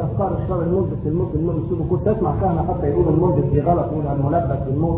أفكار الشر الملبس الموت الملبس الموت كنت تسمع كهنة حتى يقول الملبس دي غلط يقول الملبس بالموت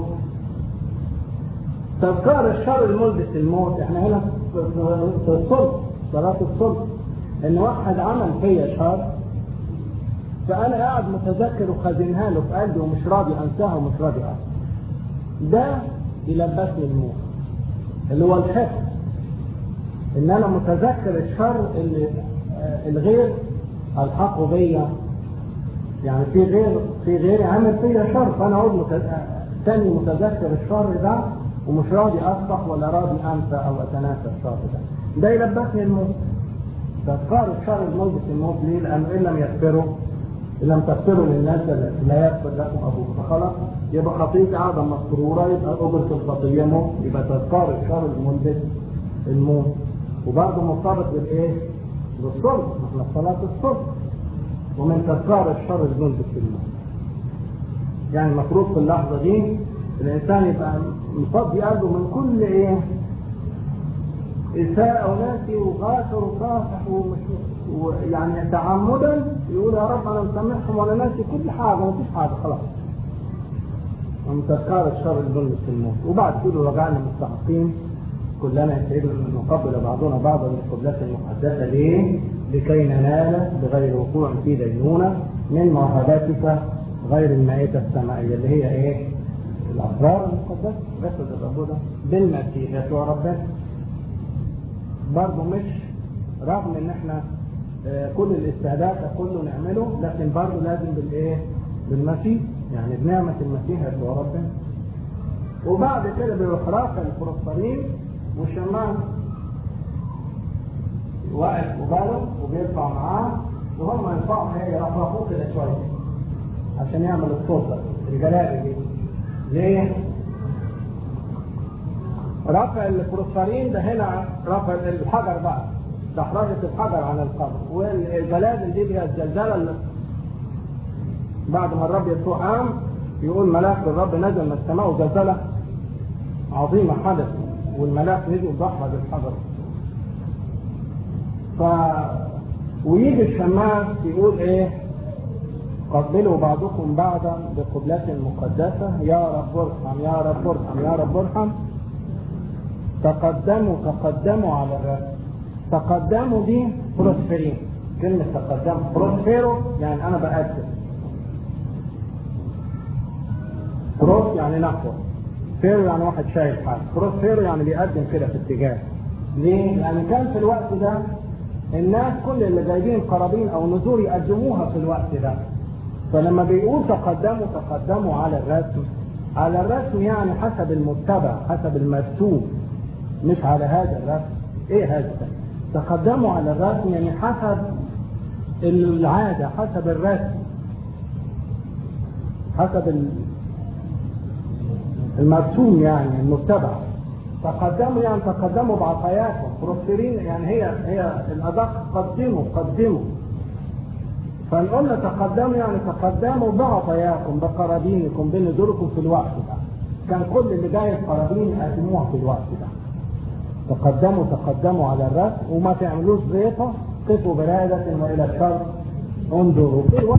تذكار الشر الملبس الموت احنا هنا في الصلح صلاة الصلح ان واحد عمل فيا شر فانا قاعد متذكر وخازنها له في قلبي ومش راضي انساها ومش راضي انساها ده يلبسني الموت اللي هو الحفظ ان انا متذكر الشر اللي الغير الحقه بيا يعني في غير في غيري عامل فيا شر فانا اقعد تاني متذكر الشر ده ومش راضي اصبح ولا راضي انسى او اتناسى الشر ده ده يلبسني الموت تذكار الشر الملبس الموت ليه؟ لانه ان لم يغفروا ان لم تغفروا للناس لا يغفر لكم ابوكم فخلاص يبقى خطيئتي قاعده مسروره يبقى اجره الخطيه موت يبقى تذكار الشر الملبس الموت وبرضه مرتبط بالايه؟ بالصلح احنا في صلاه الصلح ومن تذكار الشر الملبس الموت يعني المفروض في اللحظه دي الانسان يبقى مفضي قلبه من كل ايه اساءة وناسي وغافر وصافح ومش ويعني تعمدا يقول يا رب انا مسامحهم ولا ناسي كل حاجه ما فيش حاجه خلاص ومن تذكار الشر الظلم في الموت وبعد كده رجعنا مستحقين كلنا يسعدنا ان نقبل بعضنا بعضا بالقبلات المقدسه ليه؟ لكي ننال بغير وقوع في دينونه من موهبتك غير المائده السمائيه اللي هي ايه؟ الأسرار المقدسة جسد الرب ده بالمسيح يسوع ربنا برضه مش رغم ان احنا آه كل الاستعداد ده كله نعمله لكن برضه لازم بالايه؟ بالمسيح يعني بنعمة المسيح يسوع ربنا وبعد كده بيروح رافع الفلسطينيين والشمال واقف وباله وبيرفع معاه وهم يرفعوا ايه يرفعوه كده شويه عشان يعمل الصوت ده الجلابه دي ليه؟ رفع البروستالين ده هنا رفع الحجر بقى دحرجة الحجر عن القبر والزلازل دي هي الزلزلة اللي بعد ما الرب يسوع قام يقول ملاك الرب نزل من السماء وزلزلة عظيمة حدث والملاك نزل ودحرج الحجر ف ويجي الشماس يقول ايه قبلوا بعضكم بعضا بقبلة مقدسة يا رب ارحم يا رب ارحم يا رب ارحم تقدموا تقدموا على الرب تقدموا دي بروسفيرين كلمة تقدم بروسفيرو يعني أنا بقدم بروس يعني نحو فيرو يعني واحد شايف حاجة بروسفيرو يعني بيقدم كده في اتجاه ليه؟ لأن كان في الوقت ده الناس كل اللي جايبين قرابين أو نذور يقدموها في الوقت ده فلما بيقول تقدموا تقدموا على الرسم على الرسم يعني حسب المتبع حسب المرسوم مش على هذا الرسم ايه هذا تقدموا على الرسم يعني حسب العادة حسب الرسم حسب المرسوم يعني المتبع تقدموا يعني تقدموا بعطاياكم بروسفرين يعني هي هي الادق قدموا قدموا فنقول تقدموا يعني تقدموا بعطاياكم بقرابينكم بنذوركم في الوقت ده كان كل اللي جاي القرابين يقدموها في الوقت ده تقدموا تقدموا على الرسم وما تعملوش زيطة قفوا برادة وإلى الشر انظروا في الوقت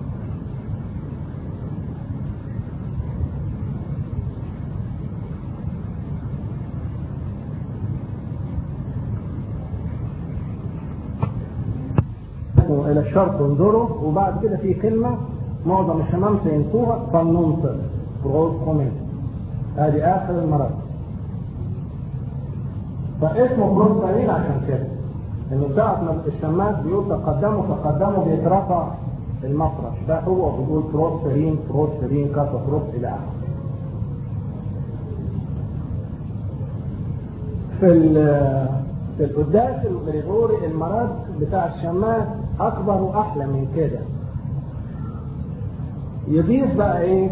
إلى الشرق انظروا وبعد كده في كلمة معظم الشمام سينسوها فلننصر بروز كومنت هذه آخر المرات فاسمه بروز قليل عشان كده انه ساعة ما الشماس بيقول تقدموا تقدموا بيترفع المفرش ده هو بيقول بروسفرين بروسفرين كاسا بروس الى اخره في في القداس الغريغوري المرض بتاع الشماس اكبر واحلى من كده يضيف بقى ايه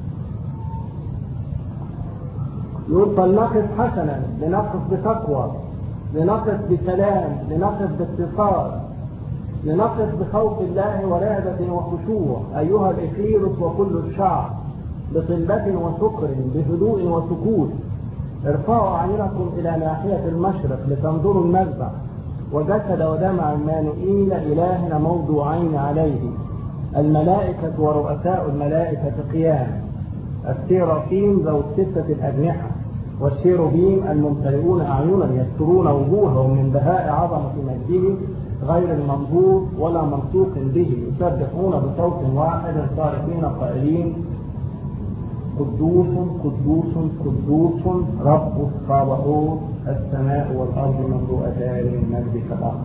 يقول فلنقف حسنا لنقف بتقوى لنقف بسلام لنقف باتصال لنقف بخوف الله ورعدة وخشوع أيها الإكليروس وكل الشعب بطلبة وسكر بهدوء وسكوت ارفعوا أعينكم إلى ناحية المشرق لتنظروا المذبح وجسد ودمع عمانوئيل إلهنا موضوعين عليه الملائكة ورؤساء الملائكة قيام السيرافيم ذو الستة الأجنحة والشيروبيم الممتلئون أعينا يسترون وجوههم من بهاء عظمة مجده غير المنظور ولا منطوق به يسبحون بصوت واحد صارخين قائلين قدوس قدوس قدوس رب الصابئوت السماء والأرض مملوءتان من مجدك الأخر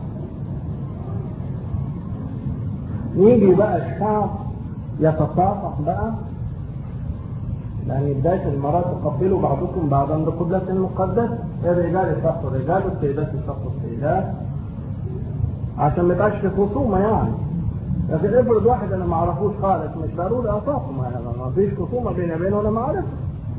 يجي بقى الشعب يتصافح بقى يعني بداية المرات تقبلوا بعضكم بعضا بقبلة المقدسة الرجال يصفوا الرجال والسيدات يصفوا السيدات عشان ما يبقاش في خصومة يعني لكن افرض واحد انا ما اعرفوش خالص مش ضروري اصافه ما فيش خصومة بيني وبينه انا ما اعرفه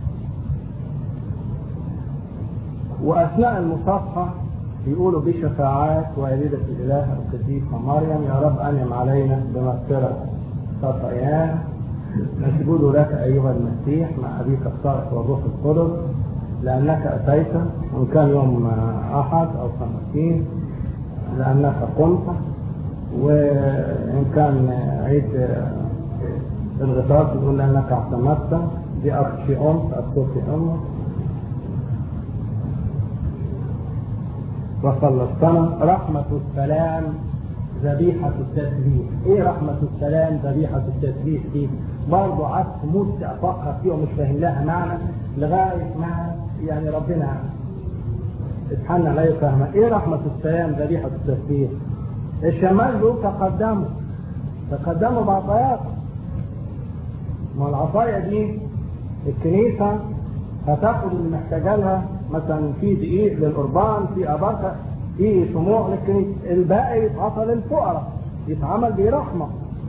واثناء المصافحة يقولوا بشفاعات والدة الاله القديسة مريم يا رب انعم علينا بمغفرة خطايانا نسجد لك ايها المسيح مع ابيك الصالح والروح القدس لانك اتيت وان كان يوم احد او خمسين لانك قمت وان كان عيد الغطاس يقول لانك اعتمدت دي اخشي امت اخشي امك وخلصتنا رحمة السلام ذبيحة التسبيح ايه رحمة السلام ذبيحة التسبيح دي برضه قعدت مدة افكر فيها ومش فاهم لها معنى لغاية ما يعني ربنا اتحنى عليا فاهمة ايه رحمة السلام ذبيحة التسبيح الشمال دول تقدموا تقدموا بعطايات ما العطايا دي الكنيسة هتاخد اللي محتاجة لها مثلا في دقيق للقربان في أبركة في شموع للكنيسة الباقي يتعطى للفقراء يتعمل بيه رحمة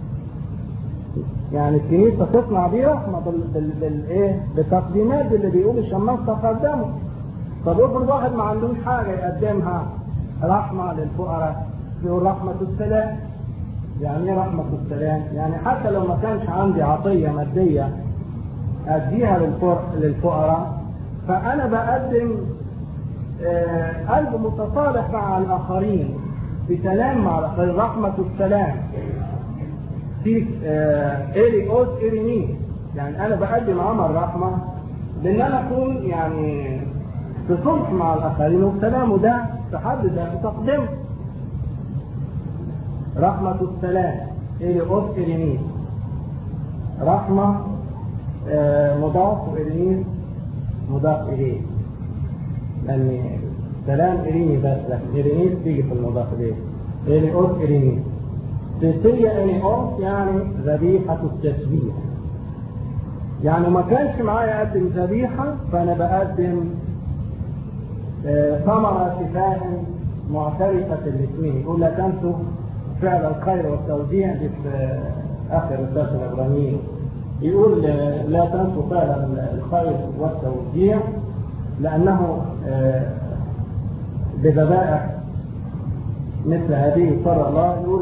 يعني الكنيسة تصنع بيه رحمة بال بال بالايه بالتقديمات اللي بيقول الشماس تقدموا طب افرض واحد ما عندوش حاجة يقدمها رحمة للفقراء يقول رحمة السلام يعني ايه رحمة السلام؟ يعني حتى لو ما كانش عندي عطية مادية أديها للفقراء فأنا بقدم قلب متصالح مع الآخرين بسلام مع الآخرين رحمة السلام في إيري أوت إيريني يعني أنا بقدم عمل رحمة بأن أنا أكون يعني في صلح مع الآخرين والسلام ده في حد ذاته تقدمه رحمة السلام إلي أوت إلينيس رحمة آه مضاف وإلينيس مضاف إليه لأن سلام إليني بس لكن إلينيس تيجي في المضاف إليه إلي أوت إلينيس سنسية إلي أوت يعني ذبيحة التسبيح يعني ما كانش معايا أقدم ذبيحة فأنا بقدم آه ثمرة شفاء معترفة الاثنين يقول لا تنسوا فعل الخير والتوزيع دي في اخر رساله العبرانيين يقول لا تنسوا فعل الخير والتوزيع لانه بذبائح مثل هذه صلى الله يقول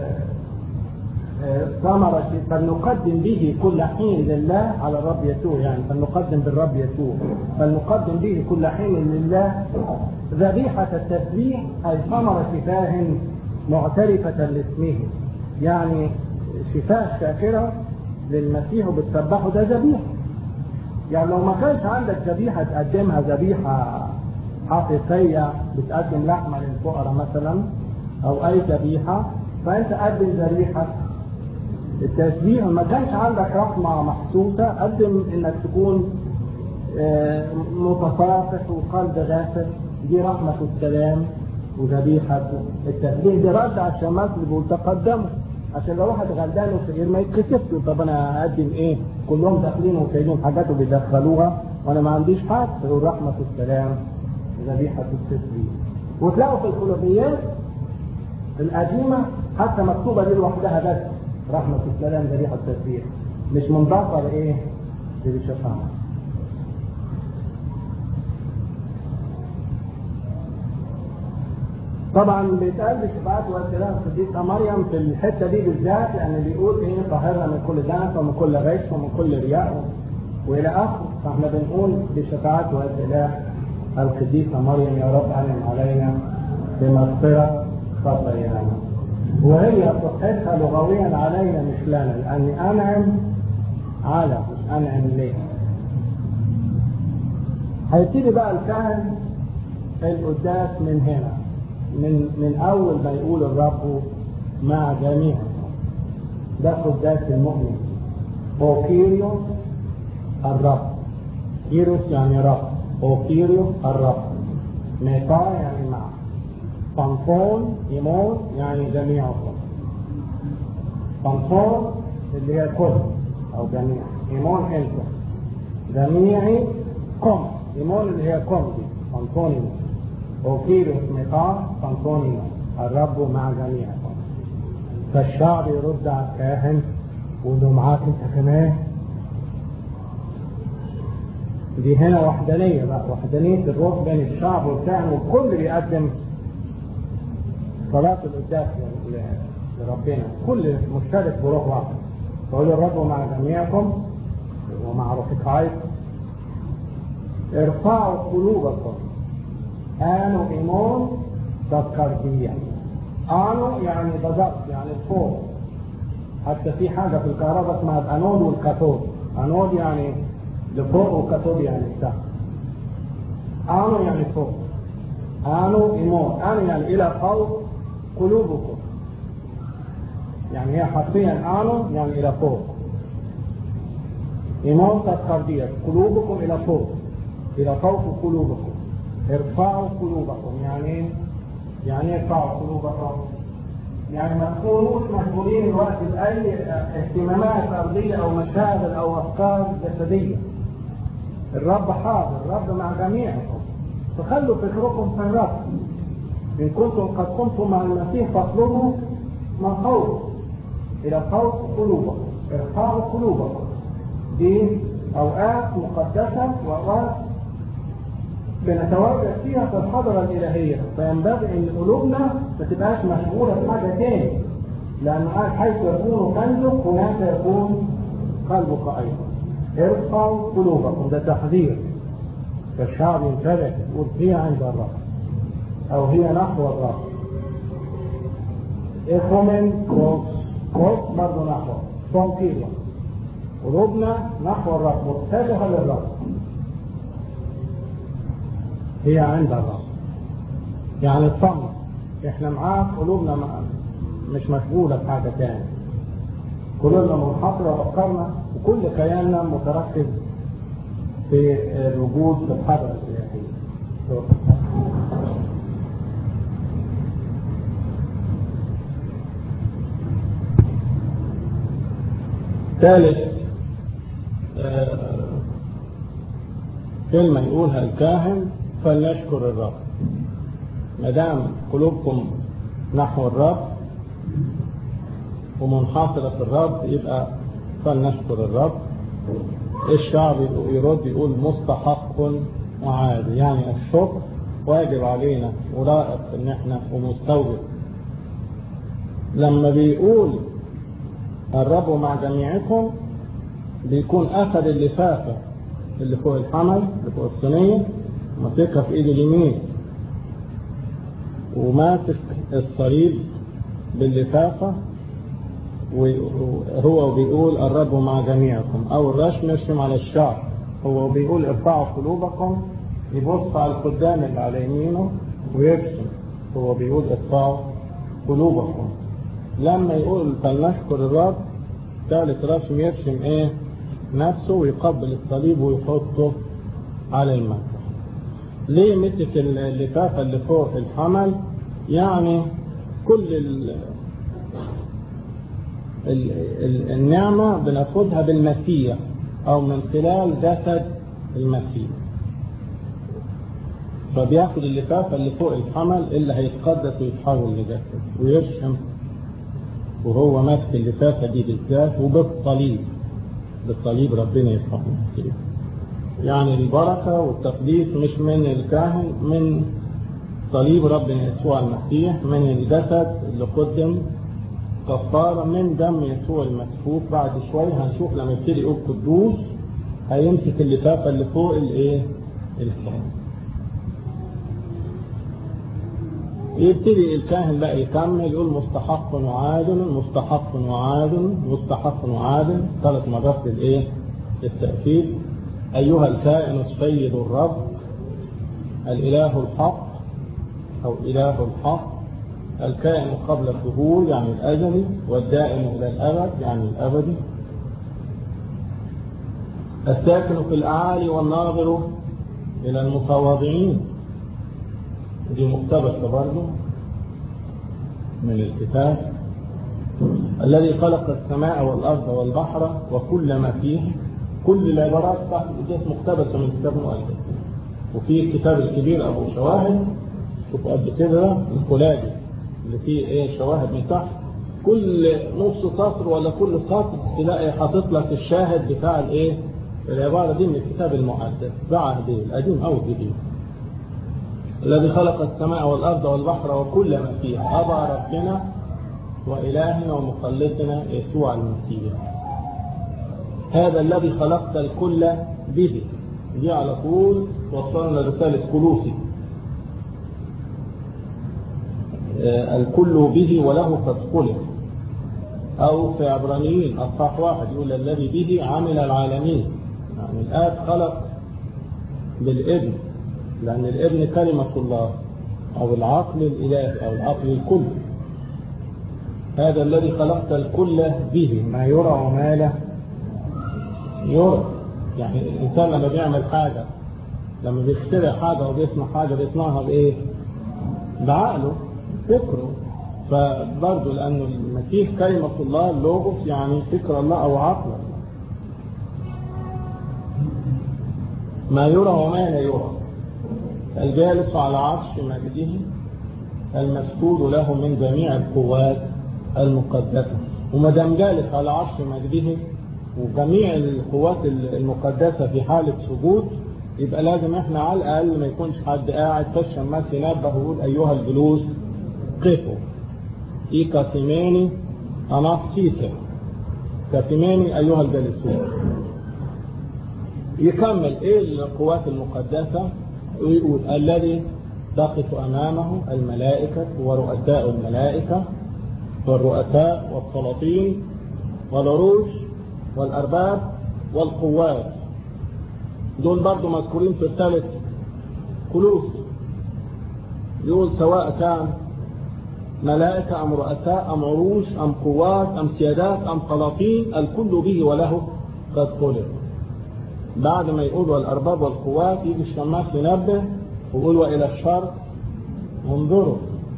ثمرة فلنقدم به كل حين لله على الرب يسوع يعني فلنقدم بالرب يسوع فلنقدم به كل حين لله ذبيحة التسبيح أي ثمرة شفاه معترفة لاسمه يعني شفاء شاكرة للمسيح وبتسبحه ده ذبيحة يعني لو ما كانش عندك ذبيحة تقدمها ذبيحة حقيقية بتقدم لحمة للفقراء مثلا أو أي ذبيحة فأنت قدم ذبيحة التسبيح ما كانش عندك رحمة محسوسة قدم إنك تكون متصافح وقلب غافر دي رحمة السلام وذبيحة التسبيح دي رد على الشماس اللي بيقول تقدموا عشان لو واحد غلبان وفقير ما يتكسفش طب انا هقدم ايه؟ كلهم داخلين وسايبين حاجات وبيدخلوها وانا ما عنديش حاجه فيقول رحمة السلام ذبيحة التسبيح وتلاقوا في القلوبيات القديمة حتى مكتوبة دي لوحدها بس رحمة السلام ذبيحة التسبيح مش منضافة لايه؟ للشفاعة طبعا بيتقال بشفاعات والسلام القديسه مريم في الحته دي بالذات لان بيقول ايه طهرنا من كل دنس ومن كل غش ومن كل رياء والى اخره فاحنا بنقول بشفاعات والسلام القديسه مريم يا رب انعم علينا بمغفره خطايانا وهي صحتها لغويا علينا مش لنا لأني أنعم على مش أنعم ليه هيبتدي بقى الكهن القداس من هنا من من أول ما يقول الرب مع جميع ده قداس المؤمن هو كيريوس الرب كيروس يعني رب هو كيريوس الرب ميتا يعني مع طنطون إيمون يعني جميعكم طنطون اللي هي كل أو جميع إيمون أنتم جميعي كم إيمون اللي هي كم دي طنطون إيمون وكيروس ميتا طنطون إيمون الرب مع جميعكم فالشعب يرد على الكاهن ويقول له معاك انت كمان دي هنا وحدانية بقى وحدانية الروح بين الشعب والكاهن والكل بيقدم صلاة القداس لربنا كل مشترك بروح واحد فقول الرب مع جميعكم ومع رفقائكم ارفعوا قلوبكم آنوا إيمون تذكرتيا آنو يعني ضغط يعني الفوق حتى في حاجة في الكهرباء اسمها الأنود والكاثود أنود يعني لفوق وكاثود يعني تحت آنو يعني فوق آنو إيمون آنو يعني إلى فوق قلوبكم يعني هي حرفيا آنو يعني إلى فوق إيمون تذكرتيا قلوبكم إلى فوق إلى فوق قلوبكم ارفعوا قلوبكم يعني يعني ارفعوا قلوبكم يعني ما تكونوش مشغولين الوقت بأي اهتمامات أرضية أو مشاغل أو أفكار جسدية الرب حاضر الرب مع جميعكم فخلوا فكركم في الرب إن كنتم قد كنتم مع المسيح فاطلبوا ما فوق إلى فوق قلوبكم ارفعوا قلوبكم دي أوقات مقدسة وأوقات بنتواجد فيها في الحضرة الإلهية فينبغي أن قلوبنا ما تبقاش مشغولة بحاجة تاني لأن قال حيث يكون كنزك هناك يكون قلبك أيضا ارفعوا قلوبكم ده تحذير فالشعب ينتبه يقول هي عند الرب أو هي نحو الرب إخومن كروس كروس برضه نحو صوم كيلو قلوبنا نحو الرب متجهة للرب هي عند الرب يعني اطمن احنا معاك قلوبنا مش مشغولة بحاجة تاني قلوبنا منحصرة وافكارنا وكل كياننا متركز في الوجود في الحضرة السياسية ثالث آه كلمة يقولها الكاهن فلنشكر الرب ما دام قلوبكم نحو الرب ومنحصرة في الرب يبقى فلنشكر الرب الشعب يرد يقول مستحق وعادي يعني الشكر واجب علينا ولائق ان احنا ومستوجب لما بيقول الرب مع جميعكم بيكون اخذ اللفافه اللي فوق الحمل اللي فوق الصينيه ماسكها في ايده اليمين وماسك الصليب باللفافة وهو بيقول الرب مع جميعكم او الرش نرسم على الشعر هو بيقول ارفعوا قلوبكم يبص على القدام اللي على يمينه ويرسم هو بيقول ارفعوا قلوبكم لما يقول فلنشكر الرب ثالث رسم يرسم ايه نفسه ويقبل الصليب ويحطه على المكان ليه مسك اللفافة اللي فوق الحمل يعني كل ال ال ال النعمة بناخدها بالمسيح أو من خلال جسد المسيح فبياخد اللفافة اللي فوق الحمل اللي هيتقدس ويتحول لجسد ويرشم وهو ماسك اللفافة دي بالذات وبالصليب بالصليب ربنا يرفع المسيح يعني البركة والتقديس مش من الكاهن من صليب ربنا يسوع المسيح من الجسد اللي قدم كفارة من دم يسوع المسفوك بعد شوية هنشوف لما يبتدي يقول قدوس هيمسك اللفافة اللي فوق الايه؟ الحمل يبتدي الكاهن بقى يكمل يقول مستحق وعادل مستحق وعادل مستحق وعادل ثلاث مرات للايه التأكيد أيها الكائن السيد الرب الإله الحق أو إله الحق الكائن قبل الظهور يعني الأزلي والدائم إلى الأبد يعني الأبدي الساكن في الأعالي والناظر إلى المتواضعين دي مقتبسة برضه من الكتاب الذي خلق السماء والأرض والبحر وكل ما فيه كل العبارات تحت دي مقتبسة من كتاب مؤلف وفي الكتاب الكبير أبو شواهد شوف قد كده الكلابي اللي فيه ايه شواهد من تحت كل نص سطر ولا كل سطر تلاقي حاطط لك الشاهد بتاع الايه العبارة دي من الكتاب المقدس ده عهدي القديم أو الجديد الذي خلق السماء والأرض والبحر وكل ما فيها أبى ربنا وإلهنا ومخلصنا يسوع المسيح هذا الذي خلقت الكل به دي على طول وصلنا لرسالة كلوسي الكل به وله قد خلق أو في عبرانيين أصحاح واحد يقول الذي به عمل العالمين يعني الآب خلق بالابن لأن الابن كلمة الله أو العقل الإلهي أو العقل الكل هذا الذي خلقت الكل به ما يرى وما لا يرى يعني الإنسان لما بيعمل حاجة لما بيخترع حاجة وبيصنع حاجة بيصنعها بإيه؟ بعقله فكره فبرضه لأنه المسيح كلمة الله لوغوس يعني فكر الله أو عقل الله ما يرى وما لا يرى الجالس على عرش مجده المسجود له من جميع القوات المقدسة وما دام جالس على عرش مجده وجميع القوات المقدسة في حالة سجود يبقى لازم احنا على الأقل ما يكونش حد قاعد فالشماس ينبه ويقول أيها الجلوس قفوا إي كاسيماني أنا سيتر كاسيماني أيها الجالسون يكمل إيه القوات المقدسة ويقول الذي تقف أمامه الملائكة ورؤساء الملائكة والرؤساء والسلاطين والعروش والأرباب والقوات دول برضو مذكورين في رسالة كلوس يقول سواء كان ملائكة أم رؤساء أم عروش أم قوات أم سيادات أم سلاطين الكل به وله قد خلق بعد ما يقول والأرباب والقوات يجي الشماس ينبه ويقول وإلى الشرق انظروا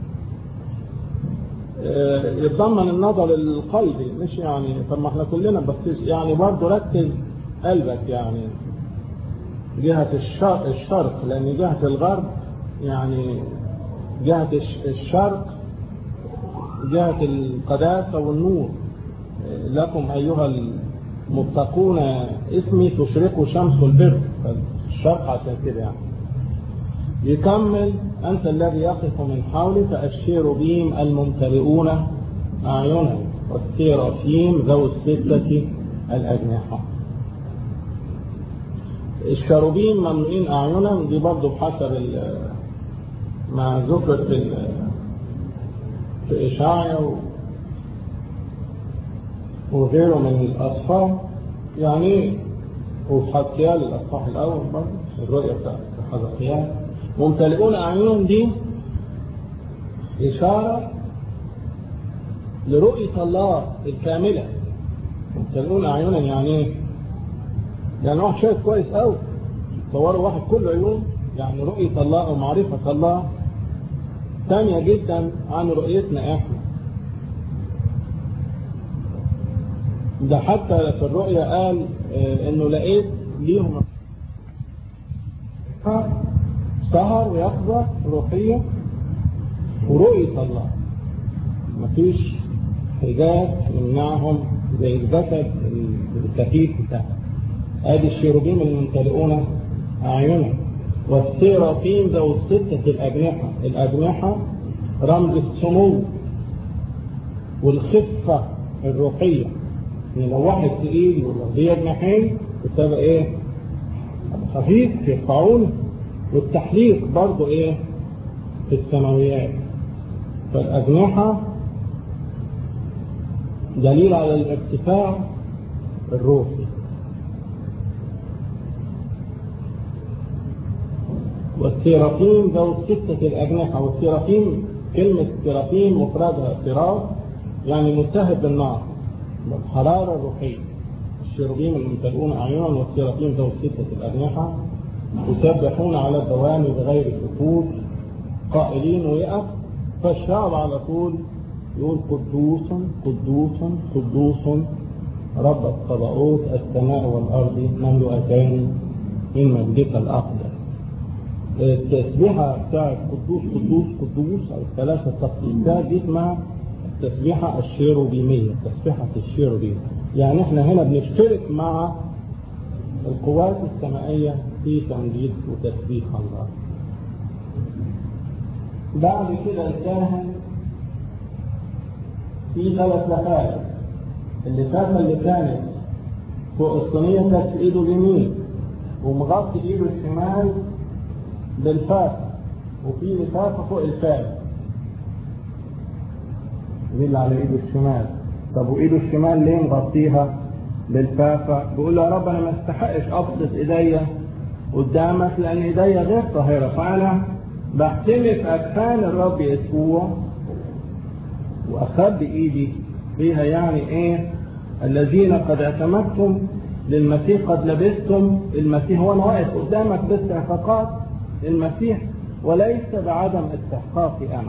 يتضمن النظر القلبي مش يعني طب ما احنا كلنا بس يعني برضه ركز قلبك يعني جهة الشرق, الشرق لأن جهة الغرب يعني جهة الشرق جهة القداسة والنور لكم أيها المتقون اسمي تشرق شمس البر الشرق عشان كده يعني يكمل أنت الذي يقف من حولي فأشير بهم الممتلئون أعينا والسيرافيم ذو الستة الأجنحة الشاروبين ممنوعين أعينا دي برضه بحسب ما ذكر في في إشاعية وغيره من الأصفار يعني وفي حزقيال الأصفاح الأول برضه الرؤية بتاعت حزقيال ممتلئون أعينهم دي إشارة لرؤية الله الكاملة ممتلئون أعينهم يعني ايه؟ يعني واحد شايف كويس قوي تصوروا واحد كله عيون يعني رؤية الله أو معرفة الله ثانية جدا عن رؤيتنا احنا ده حتى في الرؤية قال اه انه لقيت ليهم سهر ويقظة روحية ورؤية الله مفيش حجاب يمنعهم زي الجسد الكثيف بتاعهم ادي الشيروبيم الممتلئون اعينهم والسيرافيم ذو الستة الأجنحة الأجنحة رمز السمو والخفة الروحية يعني لو واحد تقيل ولو ليه جناحين بتبقى ايه خفيف يرفعونه والتحليق برضه ايه في السماويات فالأجنحة دليل على الارتفاع الروحي والسيرافيم ذو ستة الأجنحة والسيرافيم كلمة سيرافيم مفردها سراف يعني ملتهب بالنار بالحرارة الروحية الشيروبيم الممتلئون أعينا والسيرافيم ذو ستة الأجنحة يسبحون على الدوام بغير سكوت قائلين ويقف فالشعب على طول يقول قدوس قدوس قدوس رب الصباؤوت السماء والأرض مملوءتان من مجدك الأقدس التسبيحة بتاعت قدوس قدوس قدوس أو الثلاثة تقديسات دي اسمها التسبيحة الشيروبيمية تسبيحة الشيروبيم يعني احنا هنا بنشترك مع القوات السمائية في تمجيد وتسبيح الله بعد كده الكاهن في ثلاث لفات اللفافة اللي كانت فوق الصينية كانت في ايده اليمين ومغطي ايده الشمال بالفافة وفي لفافة فوق الفافة دي اللي على ايده الشمال طب وايده الشمال ليه مغطيها بالفافة بيقول يا رب انا ما استحقش ابسط ايديا قدامك لان ايديا غير طاهرة فانا بحتمي في اكفان الرب يسوع واخبي ايدي فيها يعني ايه الذين قد اعتمدتم للمسيح قد لبستم المسيح وانا واقف قدامك باستحقاقات المسيح وليس بعدم استحقاقي انا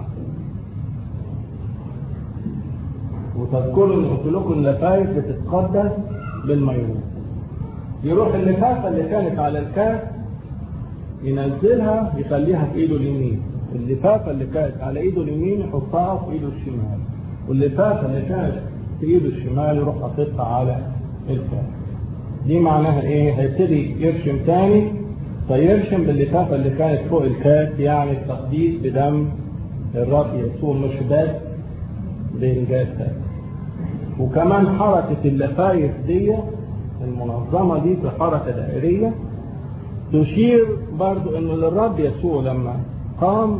وتذكروا ان قلت لكم اللفايف بتتقدس بالميمون يروح اللفافه اللي كانت على الكاس ينزلها يخليها في ايده اليمين اللفافه اللي كانت على ايده اليمين يحطها في ايده الشمال واللفافه اللي كانت في ايده الشمال يروح حاططها على الكاس دي معناها ايه هيبتدي يرشم تاني فيرشم باللفافه اللي كانت فوق الكاس يعني التقديس بدم الرب يسوع مش بس بإنجازها وكمان حركة اللفايف دي المنظمة دي في حركة دائرية تشير برضو انه للرب يسوع لما قام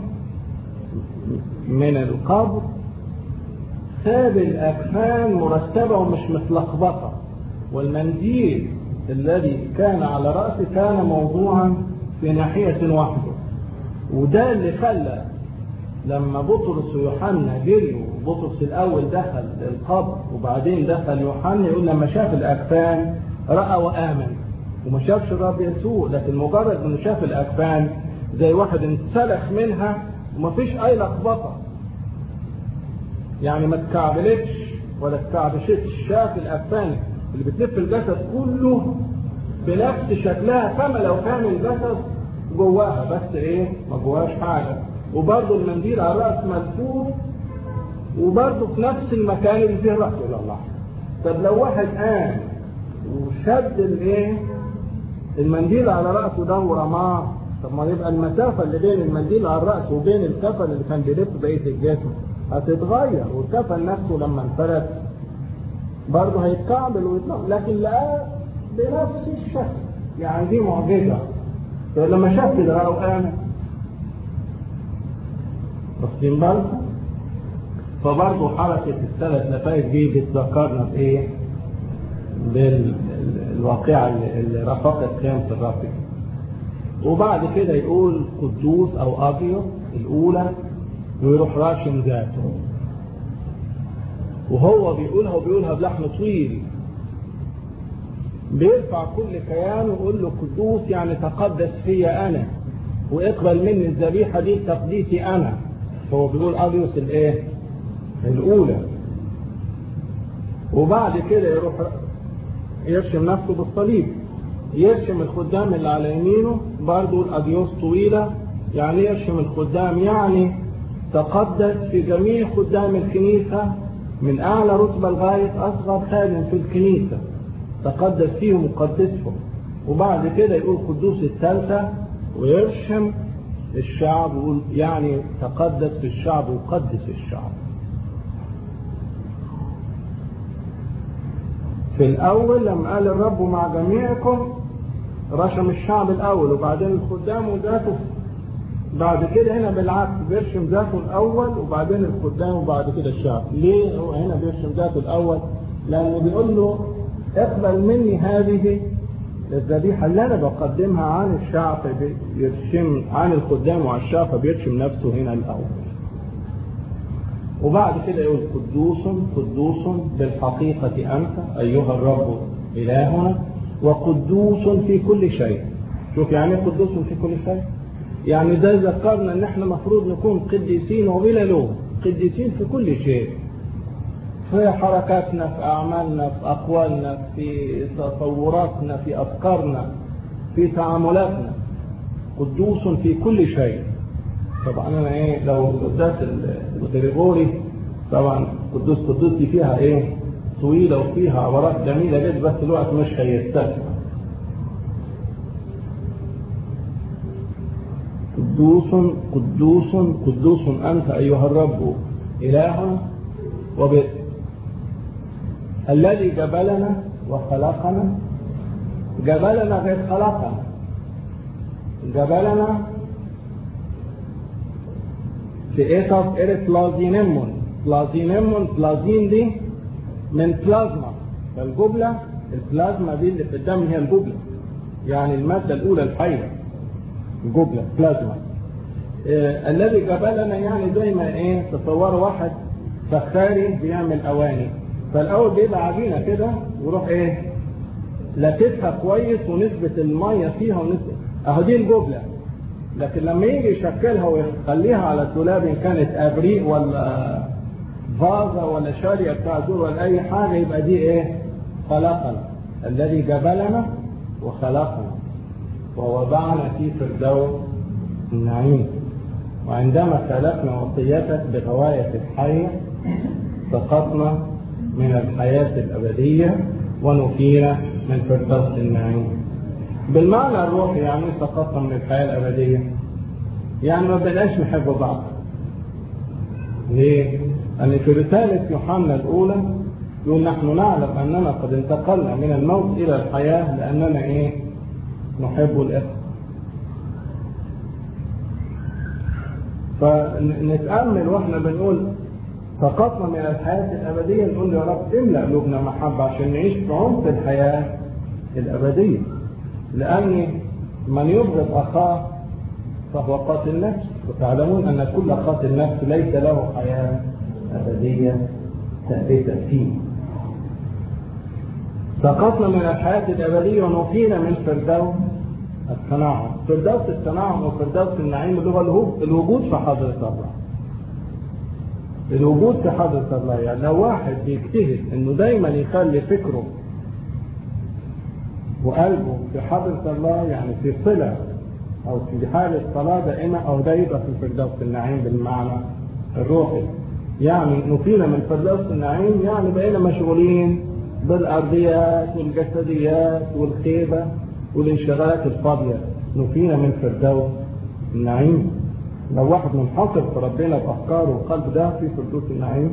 من القبر ساب الأكفان مرتبة ومش متلخبطة والمنديل الذي كان على رأسه كان موضوعا في ناحية واحدة وده اللي خلى لما بطرس ويوحنا جريوا بطرس الاول دخل القبر وبعدين دخل يوحنا يقول لما شاف الاكفان راى وامن وما شافش الرب يسوع لكن مجرد انه شاف الاكفان زي واحد انسلخ منها ومفيش اي لخبطه يعني ما اتكعبلتش ولا اتكعبشتش شاف الاكفان اللي بتلف الجسد كله بنفس شكلها كما لو كان الجسد جواها بس ايه ما جواش حاجه وبرضه المنديل على الراس ملفوف وبرضه في نفس المكان اللي فيه راسه الى الله طب لو واحد قام وشد الايه المنديل على راسه ده ورماه طب ما يبقى المسافه اللي بين المنديل على الراس وبين الكفن اللي كان بيلف بقيه الجسم هتتغير والكفن نفسه لما انفرد برضه هيتكعبل ويطلع لكن لقاه بنفس الشكل يعني دي معجزه فلما شاف كده راى وقام واخدين بالكم فبرضه حركة الثلاث لفايف دي بتذكرنا بإيه؟ بالواقعة اللي رفقت قيامة الرب وبعد كده يقول قدوس أو أبيض الأولى ويروح راشم ذاته وهو بيقولها وبيقولها بلحن طويل بيرفع كل كيان ويقول له قدوس يعني تقدس فيا أنا واقبل مني الذبيحة دي تقديسي أنا هو بيقول أبيوس الإيه؟ الأولى وبعد كده يروح يرشم نفسه بالصليب يرشم الخدام اللي على يمينه برضه الأديوس طويلة يعني يرشم الخدام يعني تقدس في جميع خدام الكنيسة من أعلى رتبة لغاية أصغر خادم في الكنيسة تقدس فيهم وقدسهم وبعد كده يقول قدوس الثالثة ويرشم الشعب ويقول يعني تقدس في الشعب وقدس الشعب في الأول لما قال الرب مع جميعكم رشم الشعب الأول وبعدين الخدام وذاته بعد كده هنا بالعكس بيرشم ذاته الاول وبعدين الخدام وبعد كده الشعب ليه هو هنا بيرشم ذاته الاول لانه بيقول له اقبل مني هذه الذبيحة اللي أنا بقدمها عن الشعب بيرشم عن الخدام وعن الشعب بيرشم نفسه هنا الأول وبعد كده يقول قدوس قدوس بالحقيقة أنت أيها الرب إلهنا وقدوس في كل شيء شوف يعني قدوس في كل شيء يعني ده ذكرنا ان احنا مفروض نكون قديسين وبلا لوم قديسين في كل شيء في حركاتنا في أعمالنا في أقوالنا في تصوراتنا في أفكارنا في تعاملاتنا قدوس في كل شيء طبعا أنا إيه لو قداس الغريغوري طبعا قدوس قدوس دي فيها إيه طويلة وفيها عبارات جميلة جدا بس الوقت مش هيستسمع قدوس قدوس قدوس أنت أيها الرب إله وب الذي جبلنا وخلقنا جبلنا غير خلقنا جبلنا في إيطاف إيرت بلازينيمون بلازينيمون بلازين دي من بلازما فالجبلة البلازما دي اللي في الدم هي الجبلة يعني المادة الأولى الحية الجبلة بلازما آه الذي جبلنا يعني دايما ايه تصوروا واحد فخاري بيعمل اواني فالاول بيبقى عجينه كده ويروح ايه لاتفها كويس ونسبه الميه فيها ونسبه اهو دي الجبله لكن لما يجي يشكلها ويخليها على الدولاب ان كانت ابريق ولا فازه ولا شاريه بتاع دور ولا اي حاجه يبقى دي ايه خلقنا الذي جبلنا وخلقنا ووضعنا في فردوس النعيم وعندما خلقنا وصيتك بغواية الحية سقطنا من الحياة الأبدية ونفينا من فردوس النعيم بالمعنى الروحي يعني سقطنا من الحياة الأبدية يعني ما بقناش نحب بعض ليه؟ أن في رسالة يوحنا الأولى يقول نحن نعلم أننا قد انتقلنا من الموت إلى الحياة لأننا إيه؟ نحب الإخوة فنتأمل واحنا بنقول سقطنا من الحياة الأبدية نقول يا رب املأ قلوبنا محبة عشان نعيش في عمق الحياة الأبدية لأن من يبغض أخاه فهو قاتل نفس وتعلمون أن كل قاتل نفس ليس له حياة أبدية ثابتة فيه سقطنا من الحياة الأبدية ونفينا من فردوس التناعم فردوس التناعم وفردوس النعيم اللي هو الوجود في حضرة الله الوجود في حضرة الله يعني لو واحد بيجتهد انه دايما يخلي فكره وقلبه في حضرة الله يعني في صلة او في حالة صلاة دائمة او ده يبقى في فردوس النعيم بالمعنى الروحي يعني نفينا من فردوس النعيم يعني بقينا مشغولين بالارضيات والجسديات والخيبة والانشغالات الفاضية نفينا من فردوس النعيم لو واحد منحصر في ربنا بأفكاره وقلب ده في فردوس النعيم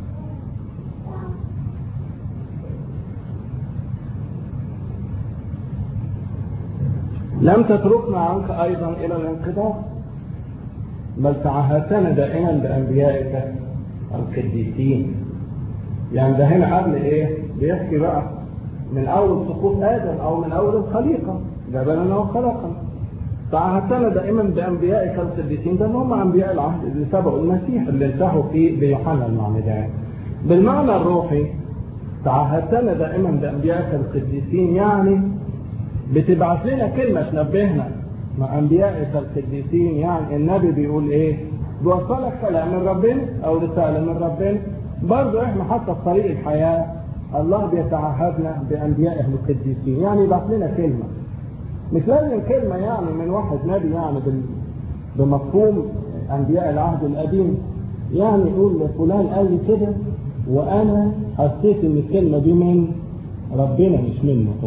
لم تتركنا عنك أيضا إلى الانقضاء بل تعهدتنا دائما بأنبيائك القديسين يعني ده هنا قبل إيه بيحكي بقى من أول سقوط آدم أو من أول الخليقة جبلنا وخلقنا تعهدتنا دائما بأنبيائك القديسين ده هم أنبياء العهد اللي سبقوا المسيح اللي انتهوا فيه بيوحنا المعمدان بالمعنى الروحي تعهدتنا دائما بأنبيائك القديسين يعني بتبعث لنا كلمة تنبهنا مع أنبيائك القديسين يعني النبي بيقول إيه؟ بيوصلك كلام من ربنا أو رسالة من ربنا برضه إحنا حتى في طريق الحياة الله بيتعهدنا بأنبيائه القديسين يعني يبعث لنا كلمة مش لازم كلمة يعني من واحد نبي يعني بمفهوم أنبياء العهد القديم يعني يقول فلان قال لي كده وأنا حسيت إن الكلمة دي من ربنا مش منه هو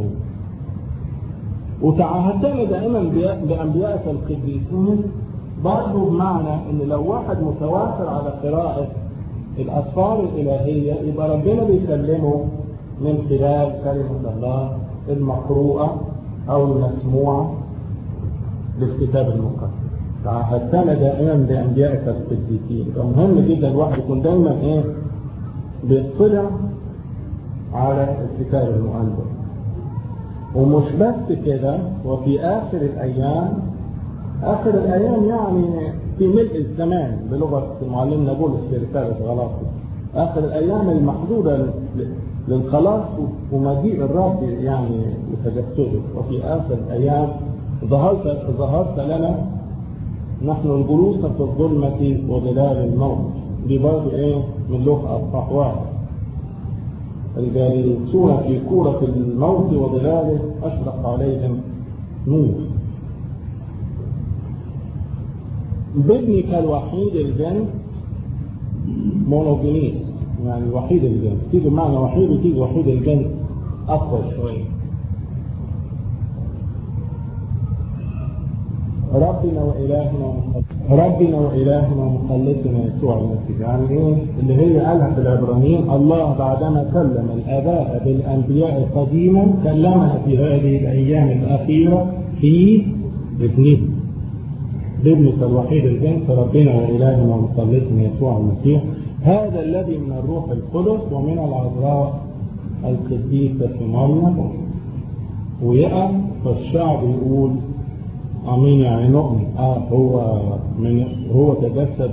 وتعهدتنا دائما بأنبيائك القديسين برضه بمعنى إن لو واحد متوافر على قراءة الأسفار الإلهية يبقى ربنا بيكلمه من خلال كلمة الله المقروءة أو المسموعة للكتاب المقدس تعهدتنا دائما بانبيائك القديسين فمهم جدا الواحد يكون دايما ايه بيطلع على الكتاب المقدس ومش بس كده وفي اخر الايام اخر الايام يعني في ملء الزمان بلغه معلمنا بولس في رساله غلاطي اخر الايام المحدوده للخلاص ومجيء الرب يعني وتجسده وفي اخر الايام ظهرت ظهرت لنا نحن الجلوس في الظلمة وظلال الموت دي برضه ايه من لغة اصحاح واحد الجالسون في كورة الموت وظلاله اشرق عليهم نور بابنك الوحيد الجنس مونوجينيس يعني الوحيد الجنس تيجي معنى وحيد وتيجي وحيد الجنس اقوى شويه ربنا وإلهنا ربنا وإلهنا ومخلصنا يسوع المسيح يعني إيه اللي هي قالها في العبرانيين الله بعدما كلم الآباء بالأنبياء قديما كلمنا في هذه الأيام الأخيرة في ابنه بابنك الوحيد الجنس ربنا وإلهنا ومخلصنا يسوع المسيح هذا الذي من الروح القدس ومن العذراء القديسة مريم ويقف فالشعب يقول امين يعني نؤمن اه هو من هو تجسد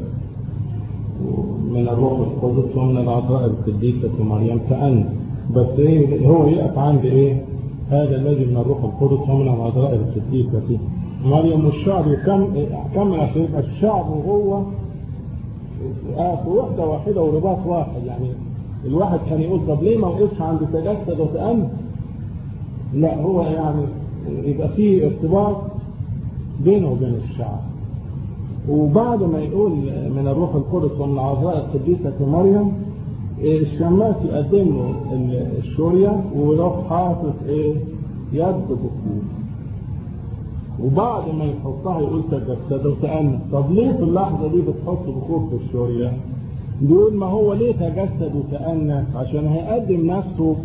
من الروح القدس ومن العذراء القديسة مريم كأن بس ايه هو يقف عند ايه هذا الذي من الروح القدس ومن العذراء القديسة مريم والشعب كم كمل عشان يبقى الشعب وهو اه في وحدة واحدة ورباط واحد يعني الواحد كان يقول طب ليه ما وقفش عند تجسد وتأمن لا هو يعني يبقى فيه ارتباط بينه وبين الشعب وبعد ما يقول من الروح القدس ومن العذراء القديسة مريم الشماس يقدم له الشورية ويروح حاطط ايه يد بخور وبعد ما يحطها يقول تجسد وتأنس طب ليه في اللحظة دي بتحط بخور في الشورية بيقول ما هو ليه تجسد وتأنس عشان هيقدم نفسه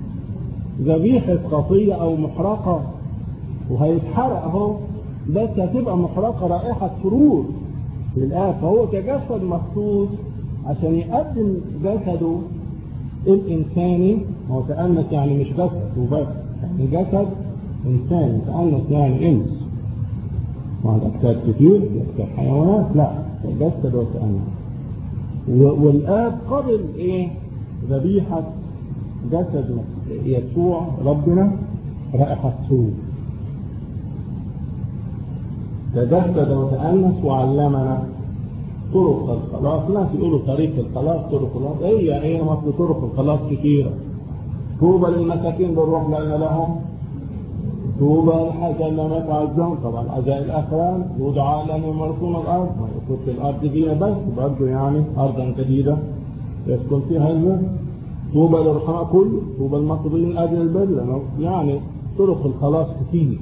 ذبيحة خطية أو محرقة وهيتحرق أهو بس هتبقى محرقة رائحة سرور للآب فهو تجسد مخصوص عشان يقدم جسده الإنساني هو تأنس يعني مش جسد وبس يعني جسد إنساني تأنس يعني إنس وعند أجساد كتير أجساد حيوانات لا تجسد وتأنس والآب قبل إيه ذبيحة جسد يسوع ربنا رائحة سرور تجسد وتأنس وعلمنا طرق الخلاص ناس يقولوا طريق الخلاص طرق الخلاص هي ايه مثل طرق الخلاص كثيرة طوبى للمساكين بالروح لأن لهم طوبى للحاجة لما يتعزون طبعا عزاء الأخران ودعاء لأن يملكون الأرض ما يكونش الأرض دي بس برضه يعني أرضا جديدة يسكن فيها الماء طوبى للرحماء كله طوبى المقبولين أجل البر يعني طرق الخلاص كثير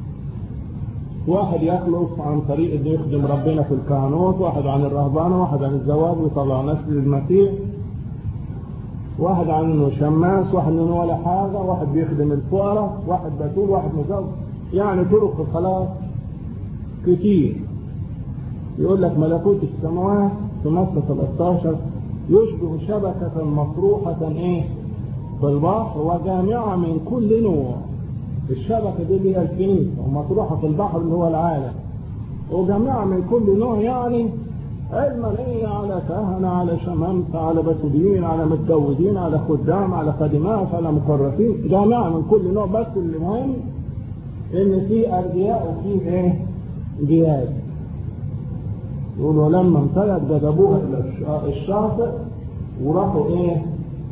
واحد يخلص عن طريق انه يخدم ربنا في الكهنوت واحد عن الرهبانه واحد عن الزواج ويطلع نسل المسيح واحد عن انه شماس واحد انه ولا حاجه واحد بيخدم الفقراء واحد بتول واحد مزوج يعني طرق الخلاص كتير يقول لك ملكوت السماوات في مصر 13 يشبه شبكة مطروحة ايه في البحر وجامعة من كل نوع الشبكة دي اللي هي الكنيسة ومطروحة في البحر اللي هو العالم وجماعة من كل نوع يعني علما ايه على كهنة على شمامسة على بتوليين على متجوزين على خدام على خادمات على مكرسين جماعة من كل نوع بس اللي مهم ان في ارجياء وفي ايه جهاد يقولوا لما امتلت جذبوها الى الشاطئ وراحوا ايه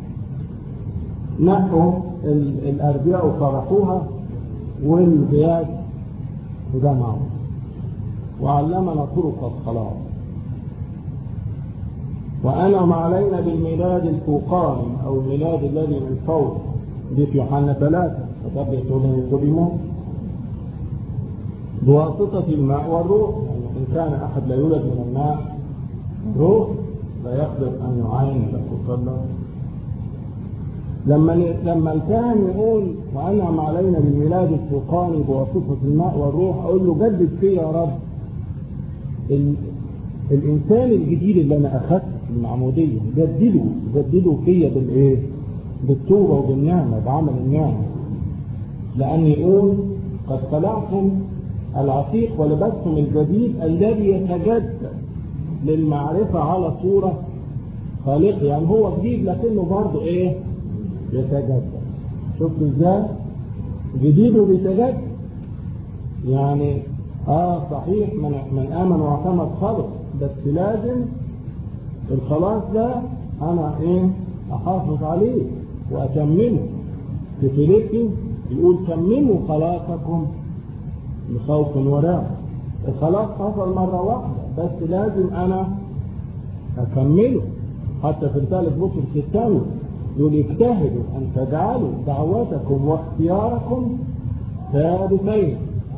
نقوا الارجاء وطرحوها والجهاد وجمعوا وعلمنا طرق الخلاص وأنعم علينا بالميلاد الفوقاني أو الميلاد الذي من فوق دي في يوحنا ثلاثة فتبدأ تقولون قدموا بواسطة الماء والروح يعني إن كان أحد لا يولد من الماء روح لا يقدر أن يعاين له صلى لما لما الكاهن يقول وانعم علينا بالميلاد الفوقاني بواسطه الماء والروح اقول له جدد فيه يا رب ال... الإنسان الجديد اللي أنا أخذته في المعمودية جددوا جددوا فيا بالإيه؟ بالتوبة وبالنعمة بعمل النعمة لأن يقول قد خلعتم العتيق ولبستم الجديد الذي يتجدد للمعرفة على صورة خالق يعني هو جديد لكنه برضه ايه يتجدد شفتوا ازاي جديد وبيتجدد يعني اه صحيح من من امن واعتمد خلص بس لازم الخلاص ده انا ايه احافظ عليه واتممه في فيليبي يقول تمموا خلاصكم بخوف ورعب الخلاص حصل مرة واحدة بس لازم انا اكمله حتى في رسالة بطرس الثاني يقول اجتهدوا ان تجعلوا دعوتكم واختياركم ثابتين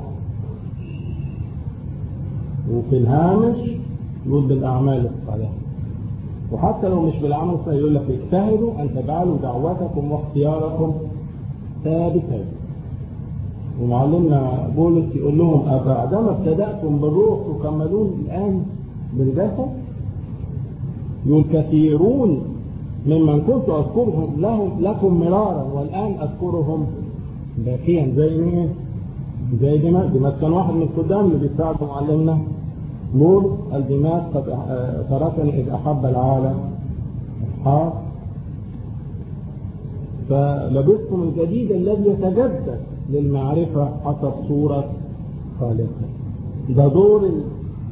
وفي الهامش يقول بالاعمال الصالحه وحتى لو مش بالاعمال الصالحه يقول لك اجتهدوا ان تجعلوا دعوتكم واختياركم ثابتين ومعلمنا بولس يقول لهم أبعدما ابتدأتم بالروح تكملون الآن بالجسد يقول كثيرون ممن كنت أذكرهم لهم لكم مرارا والآن أذكرهم باكيا زي مين؟ زي دماغ دماغ كان واحد من القدام اللي بيساعد معلمنا نور الدماغ قد تركني إذ أحب العالم أصحاب فلبستم الجديد الذي يتجدد للمعرفة حسب صورة خالقه ده دور ال...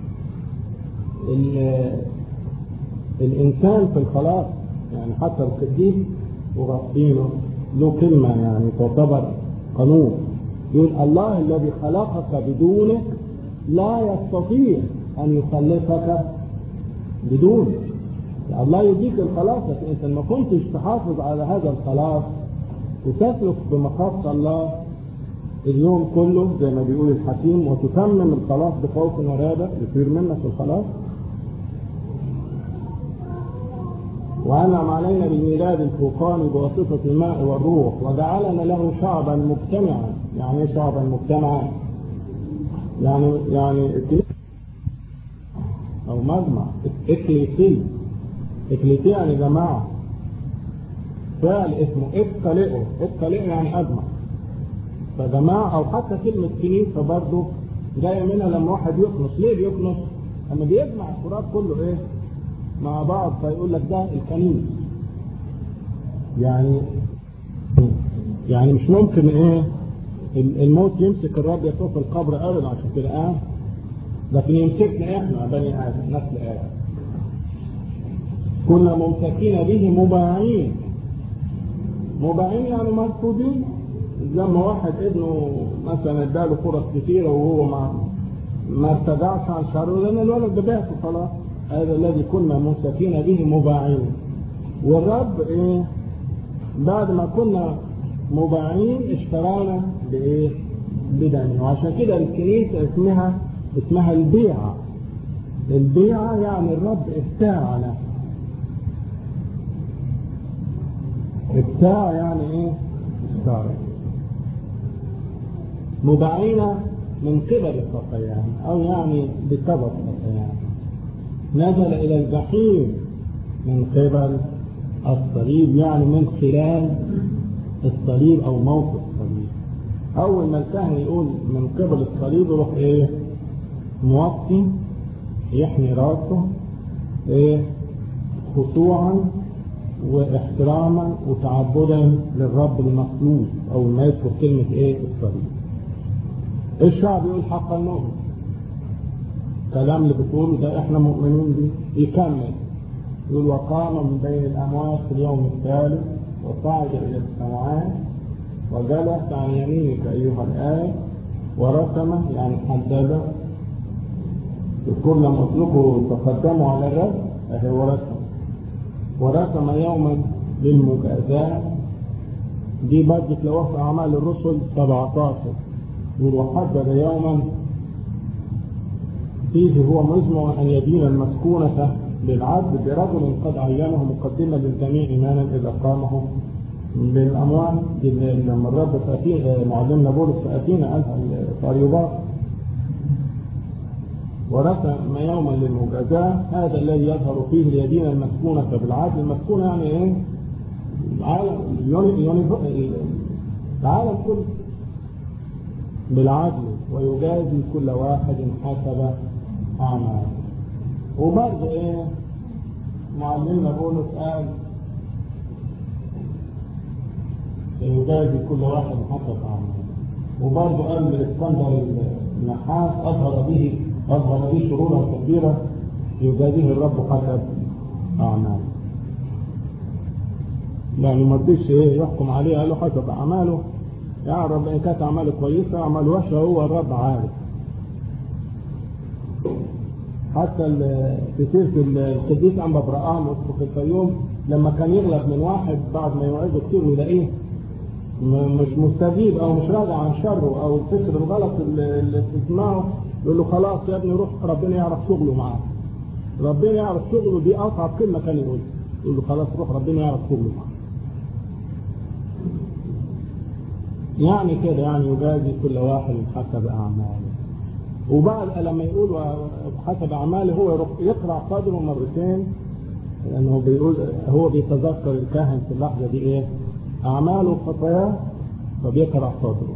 ال... الإنسان في الخلاص يعني حتى القديس وغطينه له كلمة يعني تعتبر قانون يقول الله الذي خلقك بدونك لا يستطيع أن يخلقك بدونك الله يديك الخلاص لكن انت ما كنتش تحافظ على هذا الخلاص وتسلك بمخافة الله اليوم كله زي ما بيقول الحكيم وتتمم الخلاص بخوف ورهبة يصير منك الخلاص وأنعم علينا بالميلاد الفوقاني بواسطة الماء والروح وجعلنا له شعبا مجتمعا يعني ايه شعبا مجتمعا؟ يعني يعني أو مجمع إكليسي إكليسي يعني جماعة فعل اسمه إكليئو إكليئو يعني أجمع فجماعة أو حتى كلمة كنيسة برضه جاية منها لما واحد يكنس ليه بيكنس؟ لما بيجمع التراب كله إيه؟ مع بعض فيقول لك ده الكنيس يعني يعني مش ممكن ايه الموت يمسك الرب يسوع في القبر ابدا عشان كده قام لكن يمسكنا احنا بني ادم نسل ادم كنا ممسكين به مباعين مباعين يعني مرفوضين زي ما واحد ابنه مثلا اداله فرص كثيره وهو ما ما ارتجعش عن شره لان الولد ده بعته خلاص هذا الذي كنا ممسكين به مباعين والرب ايه بعد ما كنا مباعين اشترانا بايه بدمه وعشان كده الكنيسه اسمها اسمها البيعه البيعه يعني الرب ابتاعنا ابتاع يعني ايه اشترى مباعين من قبل الخطايا او يعني بسبب خطايانا نزل إلى الجحيم من قبل الصليب يعني من خلال الصليب أو موقف الصليب أول ما الكاهن يقول من قبل الصليب يروح إيه موطي يحمي راسه إيه خشوعا واحتراما وتعبدا للرب المخلوق أو ما يذكر كلمة إيه الصليب الشعب يقول حق المؤمن الكلام اللي بتقوله ده احنا مؤمنين بيه يكمل يقول وقام من بين الاموات في اليوم الثالث وصعد الى السماوات وجلس عن يمينك ايها الآية ورسم يعني حدد اذكر لما اطلقوا تقدموا على الرسم اهي ورسم ورسم يوما للمجازاة دي برضه تلاقوها في اعمال الرسل 17 يقول وحدد يوما فيه هو مزمع أن يدين المسكونة للعبد برجل قد عينه مقدما للجميع إيمانا إذا قامه بالأموال لما الرب فأتينا معلمنا بولس فأتينا قالها الطريبات ورسم يوما للمجازاة هذا الذي يظهر فيه اليدين المسكونة بالعدل المسكونة يعني ايه؟ العالم يوني يوني العالم كله بالعدل ويجازي كل واحد حسب أعماله وبرضه ايه؟ معلمنا بولس قال يجازي كل واحد حسب أعماله وبرضه قال الاسكندر النحاس أظهر به أظهر به شرورا كثيرة يجازيه الرب حسب أعماله يعني ما رضيش ايه يحكم عليه قال له حسب أعماله يعرف إن كانت أعماله كويسة أعمال وحشة هو الرب عارف حتى في سيرة القديس عم برقام في الفيوم لما كان يغلب من واحد بعد ما يوعده كتير ويلاقيه مش مستجيب او مش راجع عن شره او الفكر الغلط اللي بتسمعه يقول له خلاص يا ابني روح ربنا يعرف شغله معاك ربنا يعرف شغله دي اصعب كلمه كان يقول يقول له خلاص روح ربنا يعرف شغله معاك يعني كده يعني يجازي كل واحد حسب اعماله وبعد لما يقول حسب اعماله هو يروح يقرا صدره مرتين لانه بيقول هو بيتذكر الكاهن في اللحظه دي ايه؟ اعماله خطاياه فبيقرا صدره.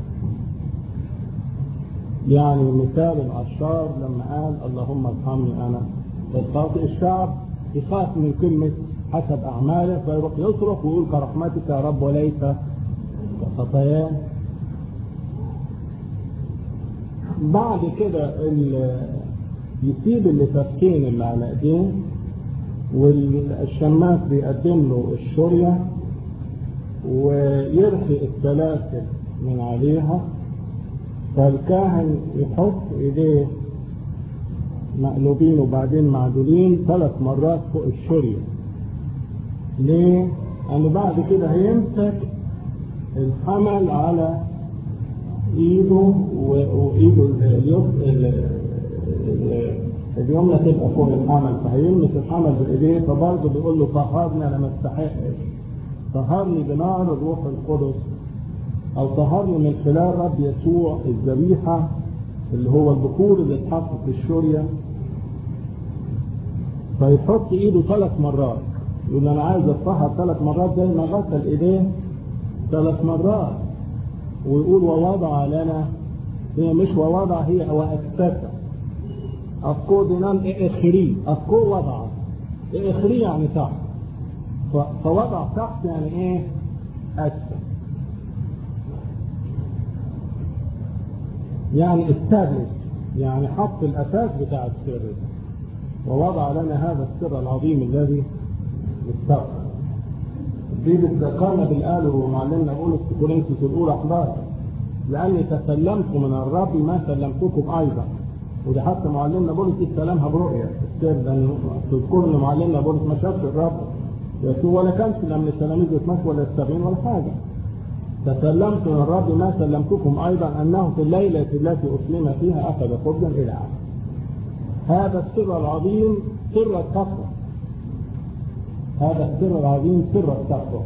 يعني مثال العشار لما قال اللهم ارحمني انا الخاطئ الشعب يخاف من كلمه حسب اعماله فيروح يصرخ ويقول كرحمتك يا رب وليس كخطاياه بعد كده يسيب اللي فاتكين اللي على ايديه والشماس بيقدم له الشرية ويرخي السلاسل من عليها فالكاهن يحط ايديه مقلوبين وبعدين معدولين ثلاث مرات فوق الشرية ليه؟ لأنه بعد كده هيمسك الحمل على ايده وايده اليمنى تبقى فوق الحمل فهيلمس الحمل بايديه فبرضه بيقول له طهرني انا ما استحقش طهرني بنار الروح القدس او طهرني من خلال رب يسوع الذبيحه اللي هو البخور اللي اتحط في الشوريه فيحط ايده ثلاث مرات يقول انا عايز اتطهر ثلاث مرات زي ما غسل ايديه ثلاث مرات ويقول ووضع لنا هي مش ووضع هي واكتفى أفكو دينام إخري أفكو وضع إخري يعني تحت فوضع تحت يعني إيه أسفل يعني استابلش يعني حط الأساس بتاع السر ووضع لنا هذا السر العظيم الذي استغفر دي بتذكرنا بالآل ومعلمنا بولس في كورنثوس الأولى 11 لأني تسلمت من الرب ما سلمتكم أيضا ودي حتى معلمنا بولس استلمها برؤية السر لأن تذكر إن معلمنا بولس ما شافش الرب يسوع ولا كانش لا من التلاميذ يتمشوا ولا السبعين ولا حاجة تسلمت من الرب ما سلمتكم أيضا أنه في الليلة التي أسلم فيها أخذ خبزا إلى عام هذا السر العظيم سر التقوى هذا السر العظيم سر التقوى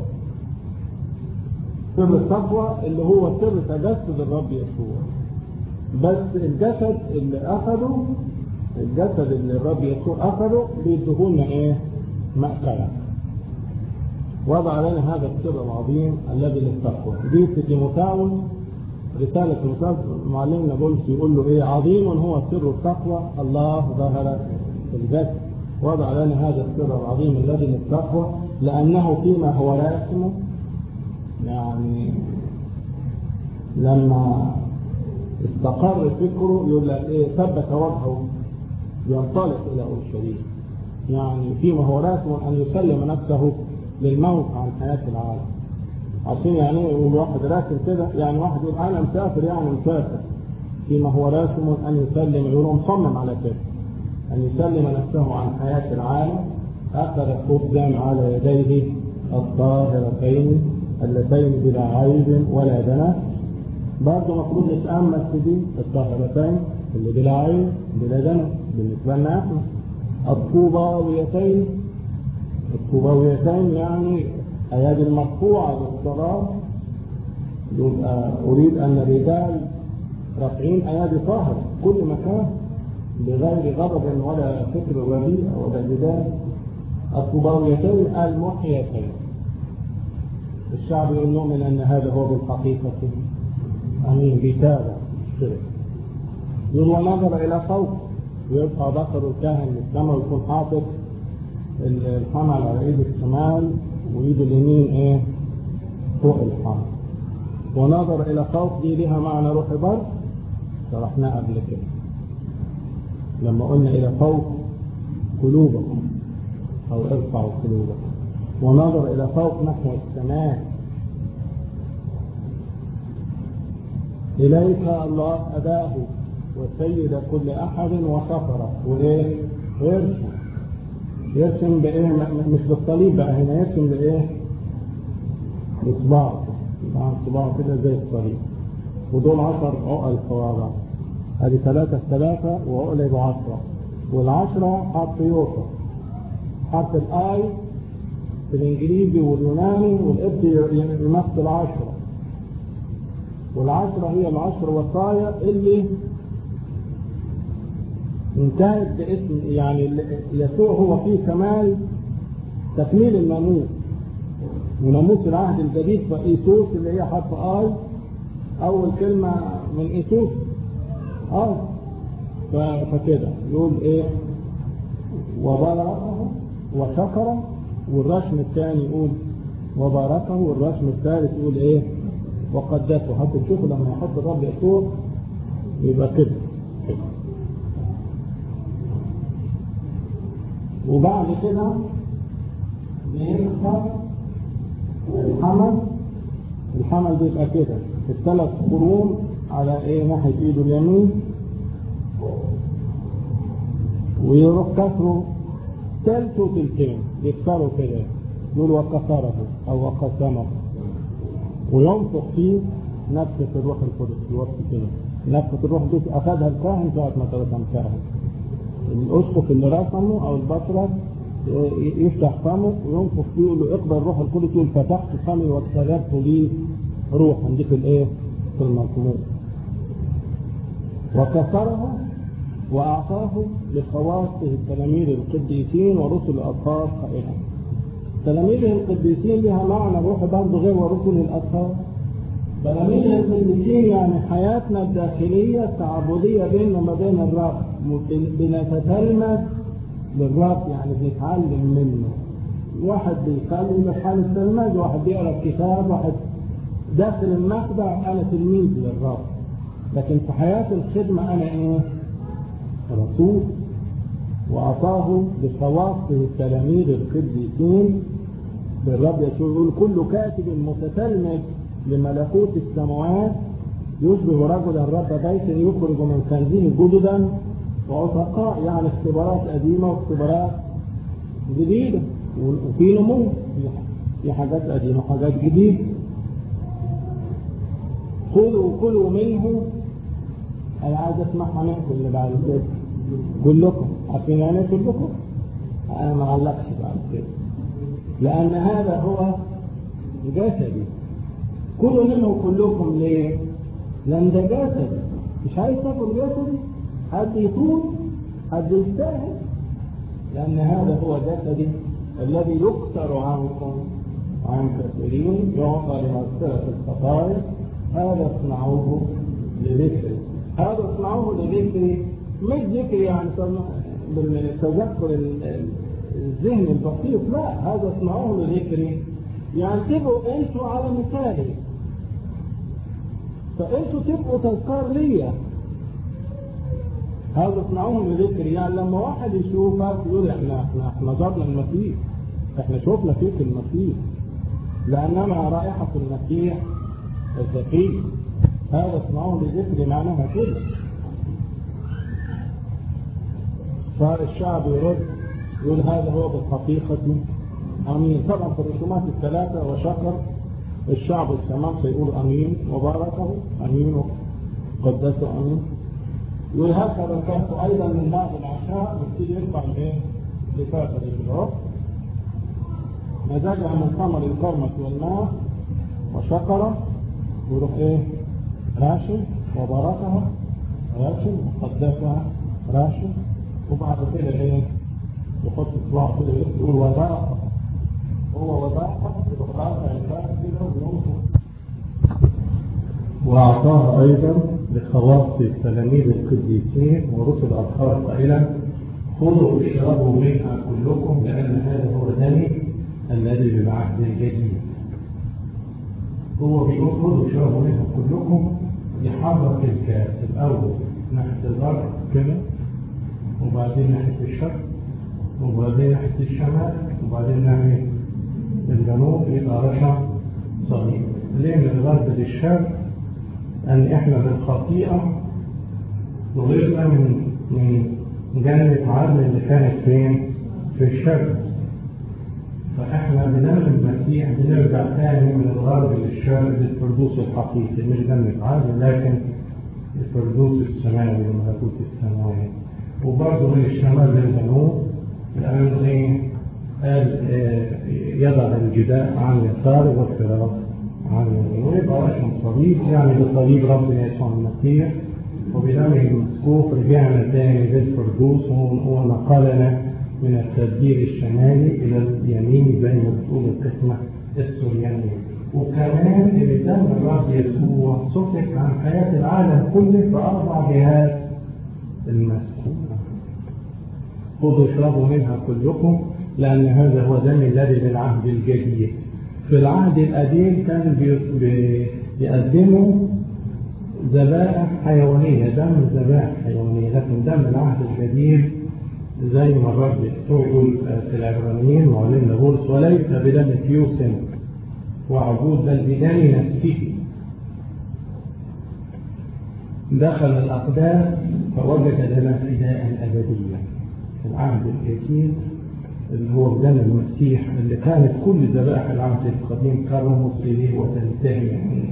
سر التقوى اللي هو سر تجسد الرب يسوع بس الجسد اللي اخده الجسد اللي الرب يسوع اخده بيديهولنا ايه مأكلة وضع لنا هذا السر العظيم الذي للتقوى دي في تيموثاوس رسالة تيموثاوس معلمنا بولس يقول له ايه عظيم هو سر التقوى الله ظهر في الجسد وضع لنا هذا السر العظيم الذي للتقوى لأنه فيما هو راسمه يعني لما استقر فكره يقول لك ايه ثبت وجهه ينطلق الى اورشليم يعني فيما هو راسم ان يسلم نفسه للموت عن حياه العالم عشان يعني يقول واحد راسم كده يعني واحد يقول انا مسافر يعني مسافر فيما هو راسم ان يسلم يقول مصمم على كده ان يسلم نفسه عن حياه العالم اخذ خبزا على يديه الطاهرتين اللتين بلا عيب ولا دنس برضه المفروض نتأمل في دي الطاهرتين اللي بلا عين بلا دم بالنسبة لنا احنا الطوباويتين الطوباويتين يعني أيادي المرفوعة للصلاة يبقى أريد أن الرجال رافعين أيادي طاهرة كل مكان بغير غضب ولا فكر رديء ولا جدال الطباويتين المحيتين الشعب يقول نؤمن ان هذا هو بالحقيقه امين بيتابع الشرك يقول ونظر الى فوق ويبقى بصر الكاهن للسماء ويكون حاطط الحمل على ايد الشمال وايده اليمين ايه فوق الحمل ونظر الى فوق دي لها معنى روحي برضه شرحناه قبل كده لما قلنا الى فوق قلوبكم او ارفعوا قلوبكم ونظر الى فوق نحو السماء اليك الله اباه وسيد كل احد وسفره وايه يرسم يرسم بايه مش بالصليب بقى هنا يرسم بايه بصباعه طبعا صباعه كده زي الصليب ودول عشر عقل صوابع هذه ثلاثة ثلاثة وعقلة بعشرة والعشرة حرف يوصف حرف الاي في الانجليزي واليوناني والابدي يمثل عشرة والعشرة هي العشر وصايا اللي انتهت باسم يعني يسوع هو فيه كمال تكميل الناموس وناموس العهد الجديد فايسوس اللي هي حرف اي اول كلمة من ايسوس اه فكده يقول ايه وباركه وشكره والرسم الثاني يقول وباركه والرسم الثالث يقول ايه وقدسه حتى تشوفوا لما يحط الرب يسوع يبقى كده وبعد كده بيكسر الحمل الحمل بيبقى كده الثلاث قرون على ايه ناحية ايده اليمين ويروح كسره ثلث وثلثين يكسره كده يقول وكسره او وقسمه وينفخ فيه نفخة الروح القدس الوقت كده نفخة الروح القدس اخذها الكاهن ساعة ما ترسمتها الاسقف اللي رسمه او البطرك يفتح فمه وينفخ فيه يقول له اقبل الروح القدس يقول فتحت فمي واستجبت لي روحا دي في الايه؟ في المطلوب وكسره واعطاه لخواصه التلاميذ القديسين ورسل الاطهار قائلا تلاميذه القديسين لها معنى روح برضه غير ورسل الاطهار تلاميذ القديسين يعني حياتنا الداخليه التعبديه بيننا وما بين الرب بنتتلمذ للرب يعني بنتعلم منه واحد بيصلي في حال التلمذ واحد بيقرا الكتاب واحد داخل المخدع انا تلميذ للرب لكن في حياه الخدمه انا ايه؟ رسول واعطاه بخواصه التلاميذ القديسين بالرب يسوع يقول كل كاتب متتلمذ لملكوت السماوات يشبه رجلا رب بيت يخرج من كنزه جددا وعتقاء يعني اختبارات قديمة واختبارات جديدة وفي نمو في حاجات قديمة وحاجات جديدة خذوا كلوا منه أنا عايز أسمعها منكم اللي بعد كده كلكم عارفين يعني كلكم؟ أنا ما علقش بعد كده لأن هذا هو جسدي كلوا منه كلكم ليه؟ لأن ده جسدي مش عايز تاكل جسدي حد يطول حد يستاهل لأن هذا هو جسدي الذي يكسر عنكم عن كثيرين يعطى لمغفرة الخطايا هذا اصنعوه لذكري هذا اصنعوه لذكري مش ذكر يعني بالتذكر الذهني البسيط لا هذا اصنعوه لذكري يعني تبقوا انتوا على مثالي فانتوا تبقوا تذكار ليا هذا اصنعوه لذكري يعني لما واحد يشوفك يقول احنا احنا احنا زرنا المسيح احنا شفنا فيك المسيح لاننا رائحة المسيح الزكي هذا اصنعوه لذكري معناها كده فالشعب يرد يقول هذا هو بالحقيقة امين طبعا في الرسومات الثلاثة وشكر الشعب التمام سيقول امين وباركه امين وقدسه امين وهكذا كانت ايضا من بعد العشاء يبتدي يرفع الايه؟ لفافه الجراب مزاجها من ثمر الكرمة والماء وشكر ويروح ايه؟ راشد وباركها راشد وقدسها راشد وبعد كده ايه يحط صباعه كده يقول وضاعه هو وضاعه يروح رافع الراس كده وينفخ وأعطاها أيضا لخواص تلاميذ القديسين ورسل أطهار قائلا خذوا واشربوا منها كلكم لأن هذا هو دمي الذي بالعهد الجديد هو بيقول خذوا واشربوا منها كلكم يحرك الكاس الأول ناحية الغرب كده وبعدين ناحية الشرق وبعدين ناحية الشمال وبعدين ناحية الجنوب يبقى رشا صغير ليه من الغرب للشرق؟ أن إحنا بالخطيئة ضربنا من من جنة عدن اللي كانت فين؟ في الشرق. فإحنا بدم المسيح بنرجع تاني من الغرب للشرق للفردوس الحقيقي مش جنة عدن لكن الفردوس السماوي الملكوت السماوي. وبرضه من الشمال للجنوب لأن إيه؟ قال يضع الجداء عن يساره والفراغ عن ويبقى اسم صليب يعني بصليب ربنا يسوع المسيح وبدمه المسكوف رجعنا تاني للفردوس ونقلنا من التدبير الشمالي الى اليمين زي ما بتقول القسمه السريانيه وكمان ان دم الرب يسوع سفك عن حياه العالم كله في اربع جهات المسكونه خذوا اشربوا منها كلكم لان هذا هو دم الذي للعهد الجديد في العهد القديم كانوا بيقدموا ذبائح حيوانية دم ذبائح حيوانية لكن دم العهد الجديد زي ما الرب يسوع يقول في العبرانيين معلم بولس وليس بدم تيوس وعبود بل بدم نفسه دخل الأقداس فوجد لنا فداء أبديا في العهد الجديد اللي هو بدم المسيح اللي كانت كل ذبائح العهد القديم ترمز اليه وتنتهي منه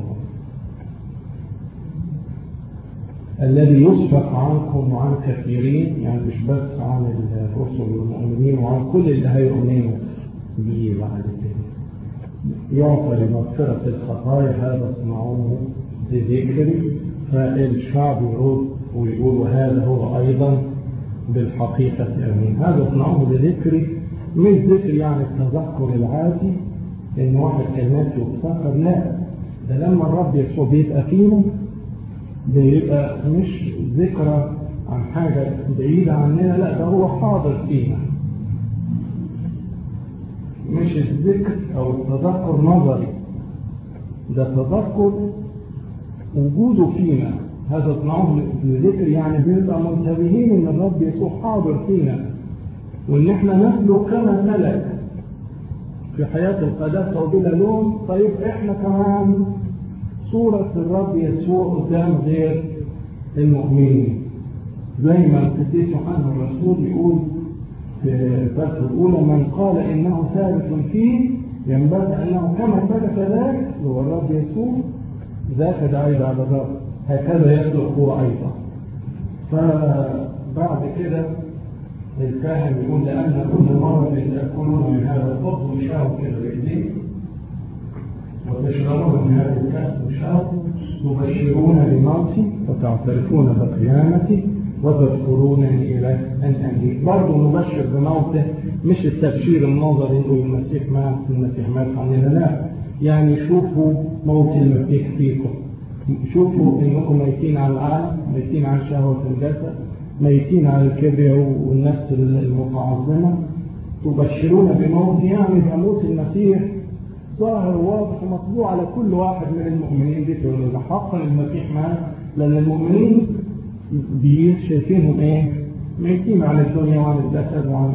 الذي يسفك عنكم وعن كثيرين يعني مش بس عن الرسل والمؤمنين وعن كل اللي هيؤمنوا به بعد كده يعطى لمغفرة الخطايا هذا اصنعوه بذكري فالشعب يرد ويقول وهذا هو أيضا بالحقيقة أمين هذا اصنعوه بذكري مش ذكر يعني التذكر العادي ان واحد كان ناسي وافتكر لا ده لما الرب يسوع بيبقى فينا بيبقى مش ذكرى عن حاجة بعيدة عننا لا ده هو حاضر فينا مش الذكر او التذكر نظري ده تذكر وجوده فينا هذا اصنعوه بذكر يعني بنبقى منتبهين ان الرب يسوع حاضر فينا وان احنا نسلك كما سلك في حياة القداسة وبلا لوم طيب احنا كمان صورة الرب يسوع قدام غير المؤمنين زي ما القديس يوحنا الرسول يقول في الفترة الأولى من قال إنه ثابت فيه ينبغي أنه كما ثبت ذاك هو الرب يسوع ذاك دعيد على الرب هكذا يسلك هو أيضا فبعد كده الكاهن يقول لأن كل مرة تأكلون من هذا الخبز وشاو كده بإيديكم وتشربون من هذا الكأس وشاو تبشرون بموتي وتعترفون بقيامتي وتذكرونني إلى أن أجي برضه نبشر بموته مش التبشير النظري إنه المسيح مات المسيح مات عننا لا يعني شوفوا موت المسيح فيكم شوفوا انكم ميتين على العالم ميتين عن شهوة الجسد ميتين على الكبرياء والنفس المتعظمة تبشرون بموت يعني بموت المسيح ظاهر واضح ومطبوع على كل واحد من المؤمنين دي تقول حقا المسيح مات لأن المؤمنين دي شايفينهم ايه ميتين عن الدنيا وعن الجسد وعن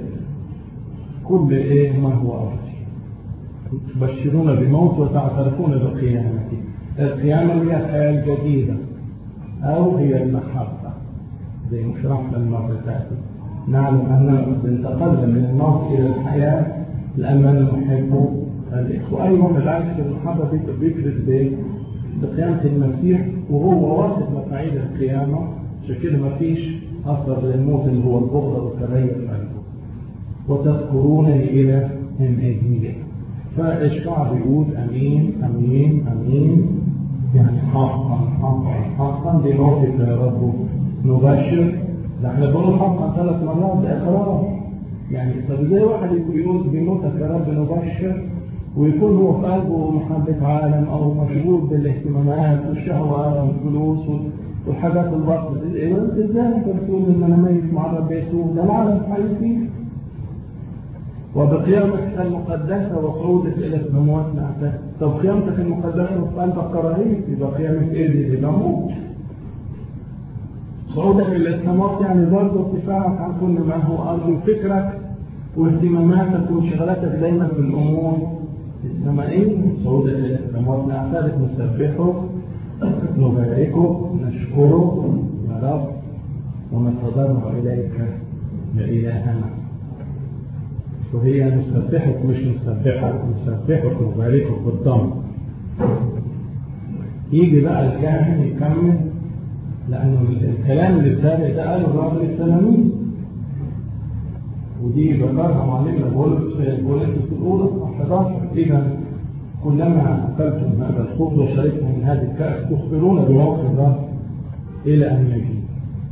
كل ايه ما هو أرضي تبشرون بموت وتعترفون بقيامته القيامة هي الحياة الجديدة أو هي المحبة زي ما شرحنا المرة اللي فاتت نعلم أننا انتقلنا من الموت إلى الحياة لأننا نحب الإخوة أيضا بالعكس المحبة بيكرز بقيامة المسيح وهو واثق مفاعيل القيامة عشان كده ما فيش أثر للموت اللي هو البغضة والكراهية في قلبه وتذكرونني إلى أن أجيب فالشعب يقول أمين أمين أمين يعني حقا حقا حقا بنوصف يا رب نبشر ده احنا بنقول حقا ثلاث مرات بإقرار يعني طب ازاي واحد يقول بموتك يا رب نبشر ويكون هو في قلبه محبة عالم أو مشغول بالاهتمامات والشهوة والفلوس والحاجات الباطلة انت ازاي انت بتقول ان انا ميت مع الرب يسوع ده العالم حي فيه وبقيامتك المقدسة وصعودك إلى السماوات نعتها طب قيامتك المقدسة وفي قلبك كراهية يبقى قيامة إيه دي؟ يبقى موت صعودك إلى السماوات يعني برضه ارتفاعك عن كل ما هو أرض وفكرك واهتماماتك وانشغالاتك دايما بالأمور السمائية صعودك إلى السماوات نعتها نسبحه نباركه نشكره يا رب ونتضرع إليك يا إلهنا وهي نسبحك مش نسبحك نسبحك ونباركك بالضم يجي بقى الكاهن يكمل لأنه الكلام اللي التابع ده قاله الرب للتلاميذ ودي ذكرها معلمنا بولس في بولس الأولى 11 إذا كلما أكلتم هذا الخبز وشربتم من هذه الكأس تخبرون بموت الرب إلى أن يجي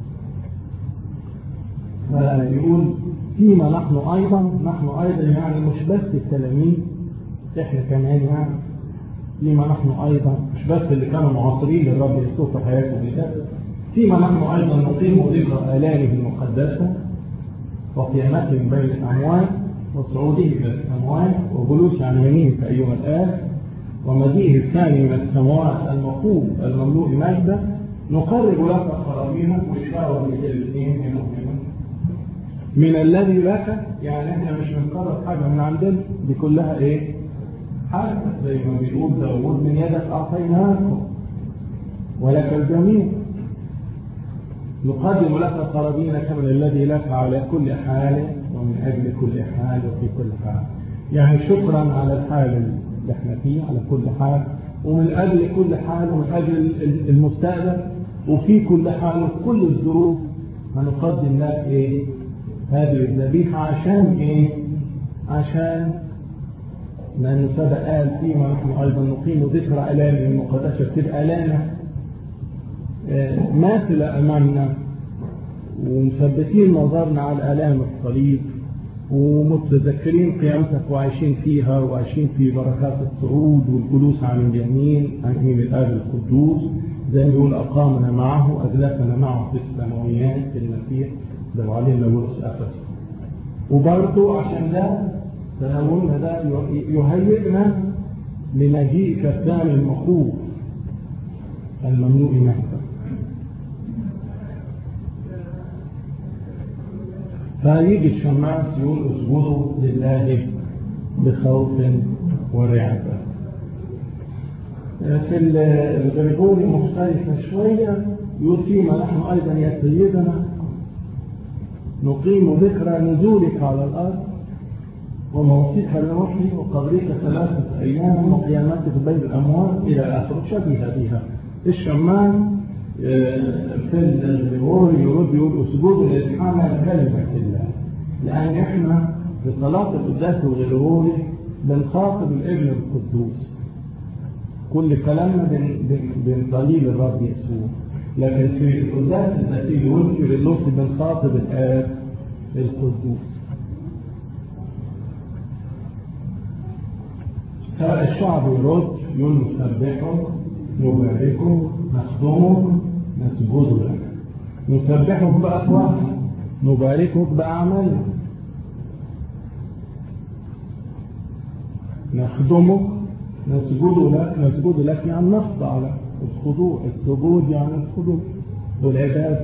فيقول فيما نحن أيضا نحن أيضا يعني مش بس التلاميذ إحنا كمان يعني فيما نحن أيضا مش بس اللي كانوا معاصرين للرب يسوع في حياتهم ده فيما نحن أيضا نقيم ذكرى آلامه المقدسة وقيامته بين الأموات وصعوده إلى السماوات وجلوس عن يمينك أيها الآب ومجيئه الثاني من السماوات المطلوب المملوء مجدا نقرب لك قرابينك وإشارة الاثنين منهم من الذي لك يعني احنا مش بنقرب حاجه من عندنا دي كلها ايه؟ حاجه زي ما بيقول داوود من يدك اعطيناكم ولك الجميع نقدم لك قرابينك من الذي لك على كل حال ومن اجل كل حال وفي كل حال يعني شكرا على الحال اللي احنا فيه على كل حال ومن اجل كل حال ومن اجل المستقبل وفي كل حال وفي كل الظروف هنقدم لك ايه؟ هذه الذبيحة عشان ايه؟ عشان لأن سبق قال فيما نحن أيضا نقيم ذكرى آلامه المقدسة تبقى لنا ماثلة أمامنا ومثبتين نظرنا على آلام الصليب ومتذكرين قيامتك وعايشين فيها وعايشين في بركات الصعود والجلوس عن اليمين عن يمين الآب القدوس زي ما يقول أقامنا معه أجلسنا معه في السماويات في المسيح ده معلمنا بولس أفس وبرضه عشان ده تناولنا ده يهيئنا لمجيئك الثاني المخوف الممنوع مهدا فيجي الشماس يقول اسجدوا لله بخوف ورعبة في الغريبوري مختلفة شوية يقول فيما نحن أيضا يا سيدنا نقيم ذكرى نزولك على الأرض وموتك الوحي وقبرك ثلاثة أيام وقيامتك بين الأموات إلى آخره شبيه بها الشمان في الغور يرد يقول اسجود لإتحامل كلمة الله لأن إحنا في صلاة القداس والغروري بنخاطب الابن القدوس كل كلامنا بنصلي للرب يسوع لكن في القداس النتيجة والكر اللص بنخاطب الآب القدوس فالشعب يرد يقول نسبحه نباركه نخدمه نسجد لك نسبحه بأفواهنا نباركه بأعمالنا نخدمك نسجد لك نسجد لك يعني نخضع لك الخضوع السجود يعني الخضوع والعبادة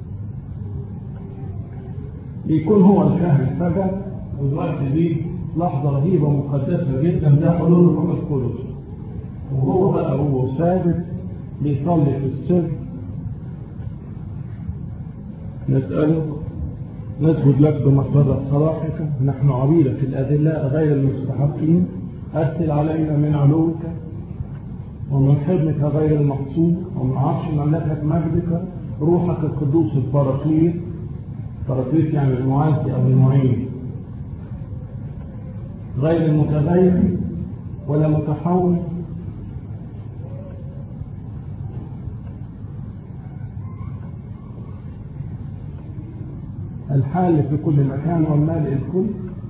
يكون هو الكاهن فجأة والوقت دي لحظة رهيبة مقدسة جدا ده حلول الروح القدس وهو بقى هو ساجد بيصلي في السر نسأله نسجد لك بمسرة صلاحك نحن عبيدك الأذلاء غير المستحقين أرسل علينا من علوك ومن حضنك غير المقصود ومن عرش مملكة مجدك روحك القدوس البراكليت براكليت يعني المعزي أو المعين غير المتغير ولا متحول الحال في كل مكان والمالئ الكل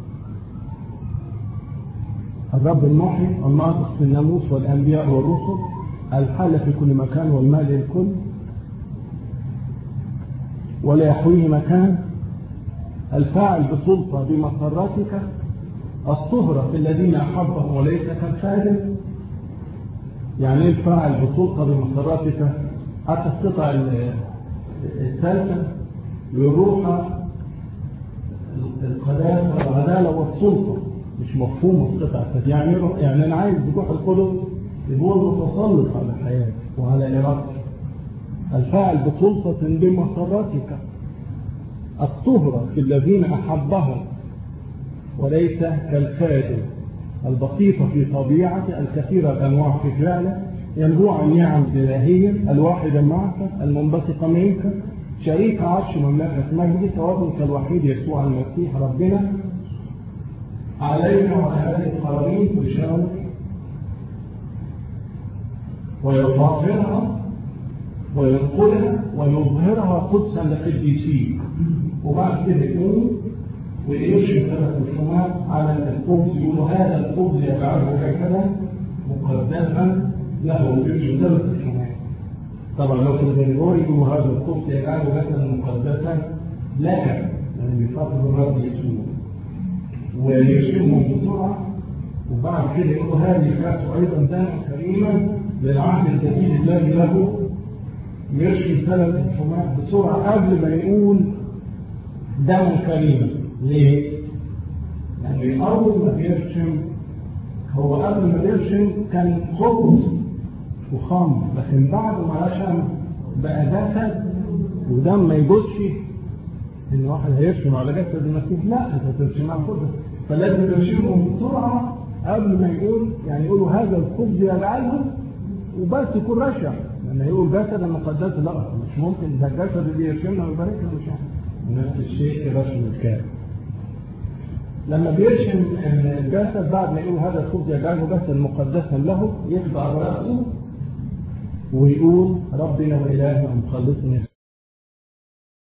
الرب المحي الناطق في الناموس والأنبياء والرسل الحال في كل مكان والمالئ الكل ولا يحويه مكان الفاعل بسلطة بمسرتك الطهرة في الذين أحبهم وليس كالفاجر يعني ايه الفاعل بسلطة بمسرتك حتى القطع الثالثة للروح القداسة والعدالة والسلطة مش مفهوم القطع يعني يعني أنا عايز بروح القدس يكون متسلط على حياتي وعلى إرادتي الفاعل بسلطة بمسرتك الطهرة في الذين أحبهم وليس كالفاجر البسيطة في طبيعته الكثيرة الأنواع في فعله ينبوع النعم الإلهية الواحدة معك المنبثقة منك شريك عرش مملكة مجدك وابنك الوحيد يسوع المسيح ربنا علينا وعلى هذه القرارين تشاور ويطهرها وينقلها ويظهرها قدسا لقديسيه وبعد كده يقول ويرشد ثلاث السماء على الخبز يقولوا هذا الخبز يجعله هكذا مقدسا له ويرشد ثلاث السماء طبعا لو في الغريبوري يقولوا هذا الخبز يجعله هكذا مقدسا لك يعني بفضل الرب يسوع ويرشدهم بسرعه وبعد كده يقولوا هذه كانت ايضا دم كريما للعهد الجديد الذي له يرشد ثلاث السماء بسرعه قبل ما يقول دم كريما ليه؟ يعني أول ما بيرشم هو قبل ما يرشم كان خبز وخمر لكن بعد ما رشم بقى جسد ودم ما يجوزش ان واحد هيرشم على جسد المسيح لا انت ترشم على الخبز فلازم يرشمهم بسرعه قبل ما يقول يعني يقولوا هذا الخبز يجعله وبس يكون رشم لما يقول جسد مقدس لا مش ممكن ده الجسد اللي يرشمنا ويباركنا مش نفس الشيء في رشم الكائن لما بيرشم الجسد بعد ما يقول هذا الخبز يجعله جسد مقدسا له يخضع راسه ويقول ربنا وإلهنا مخلصنا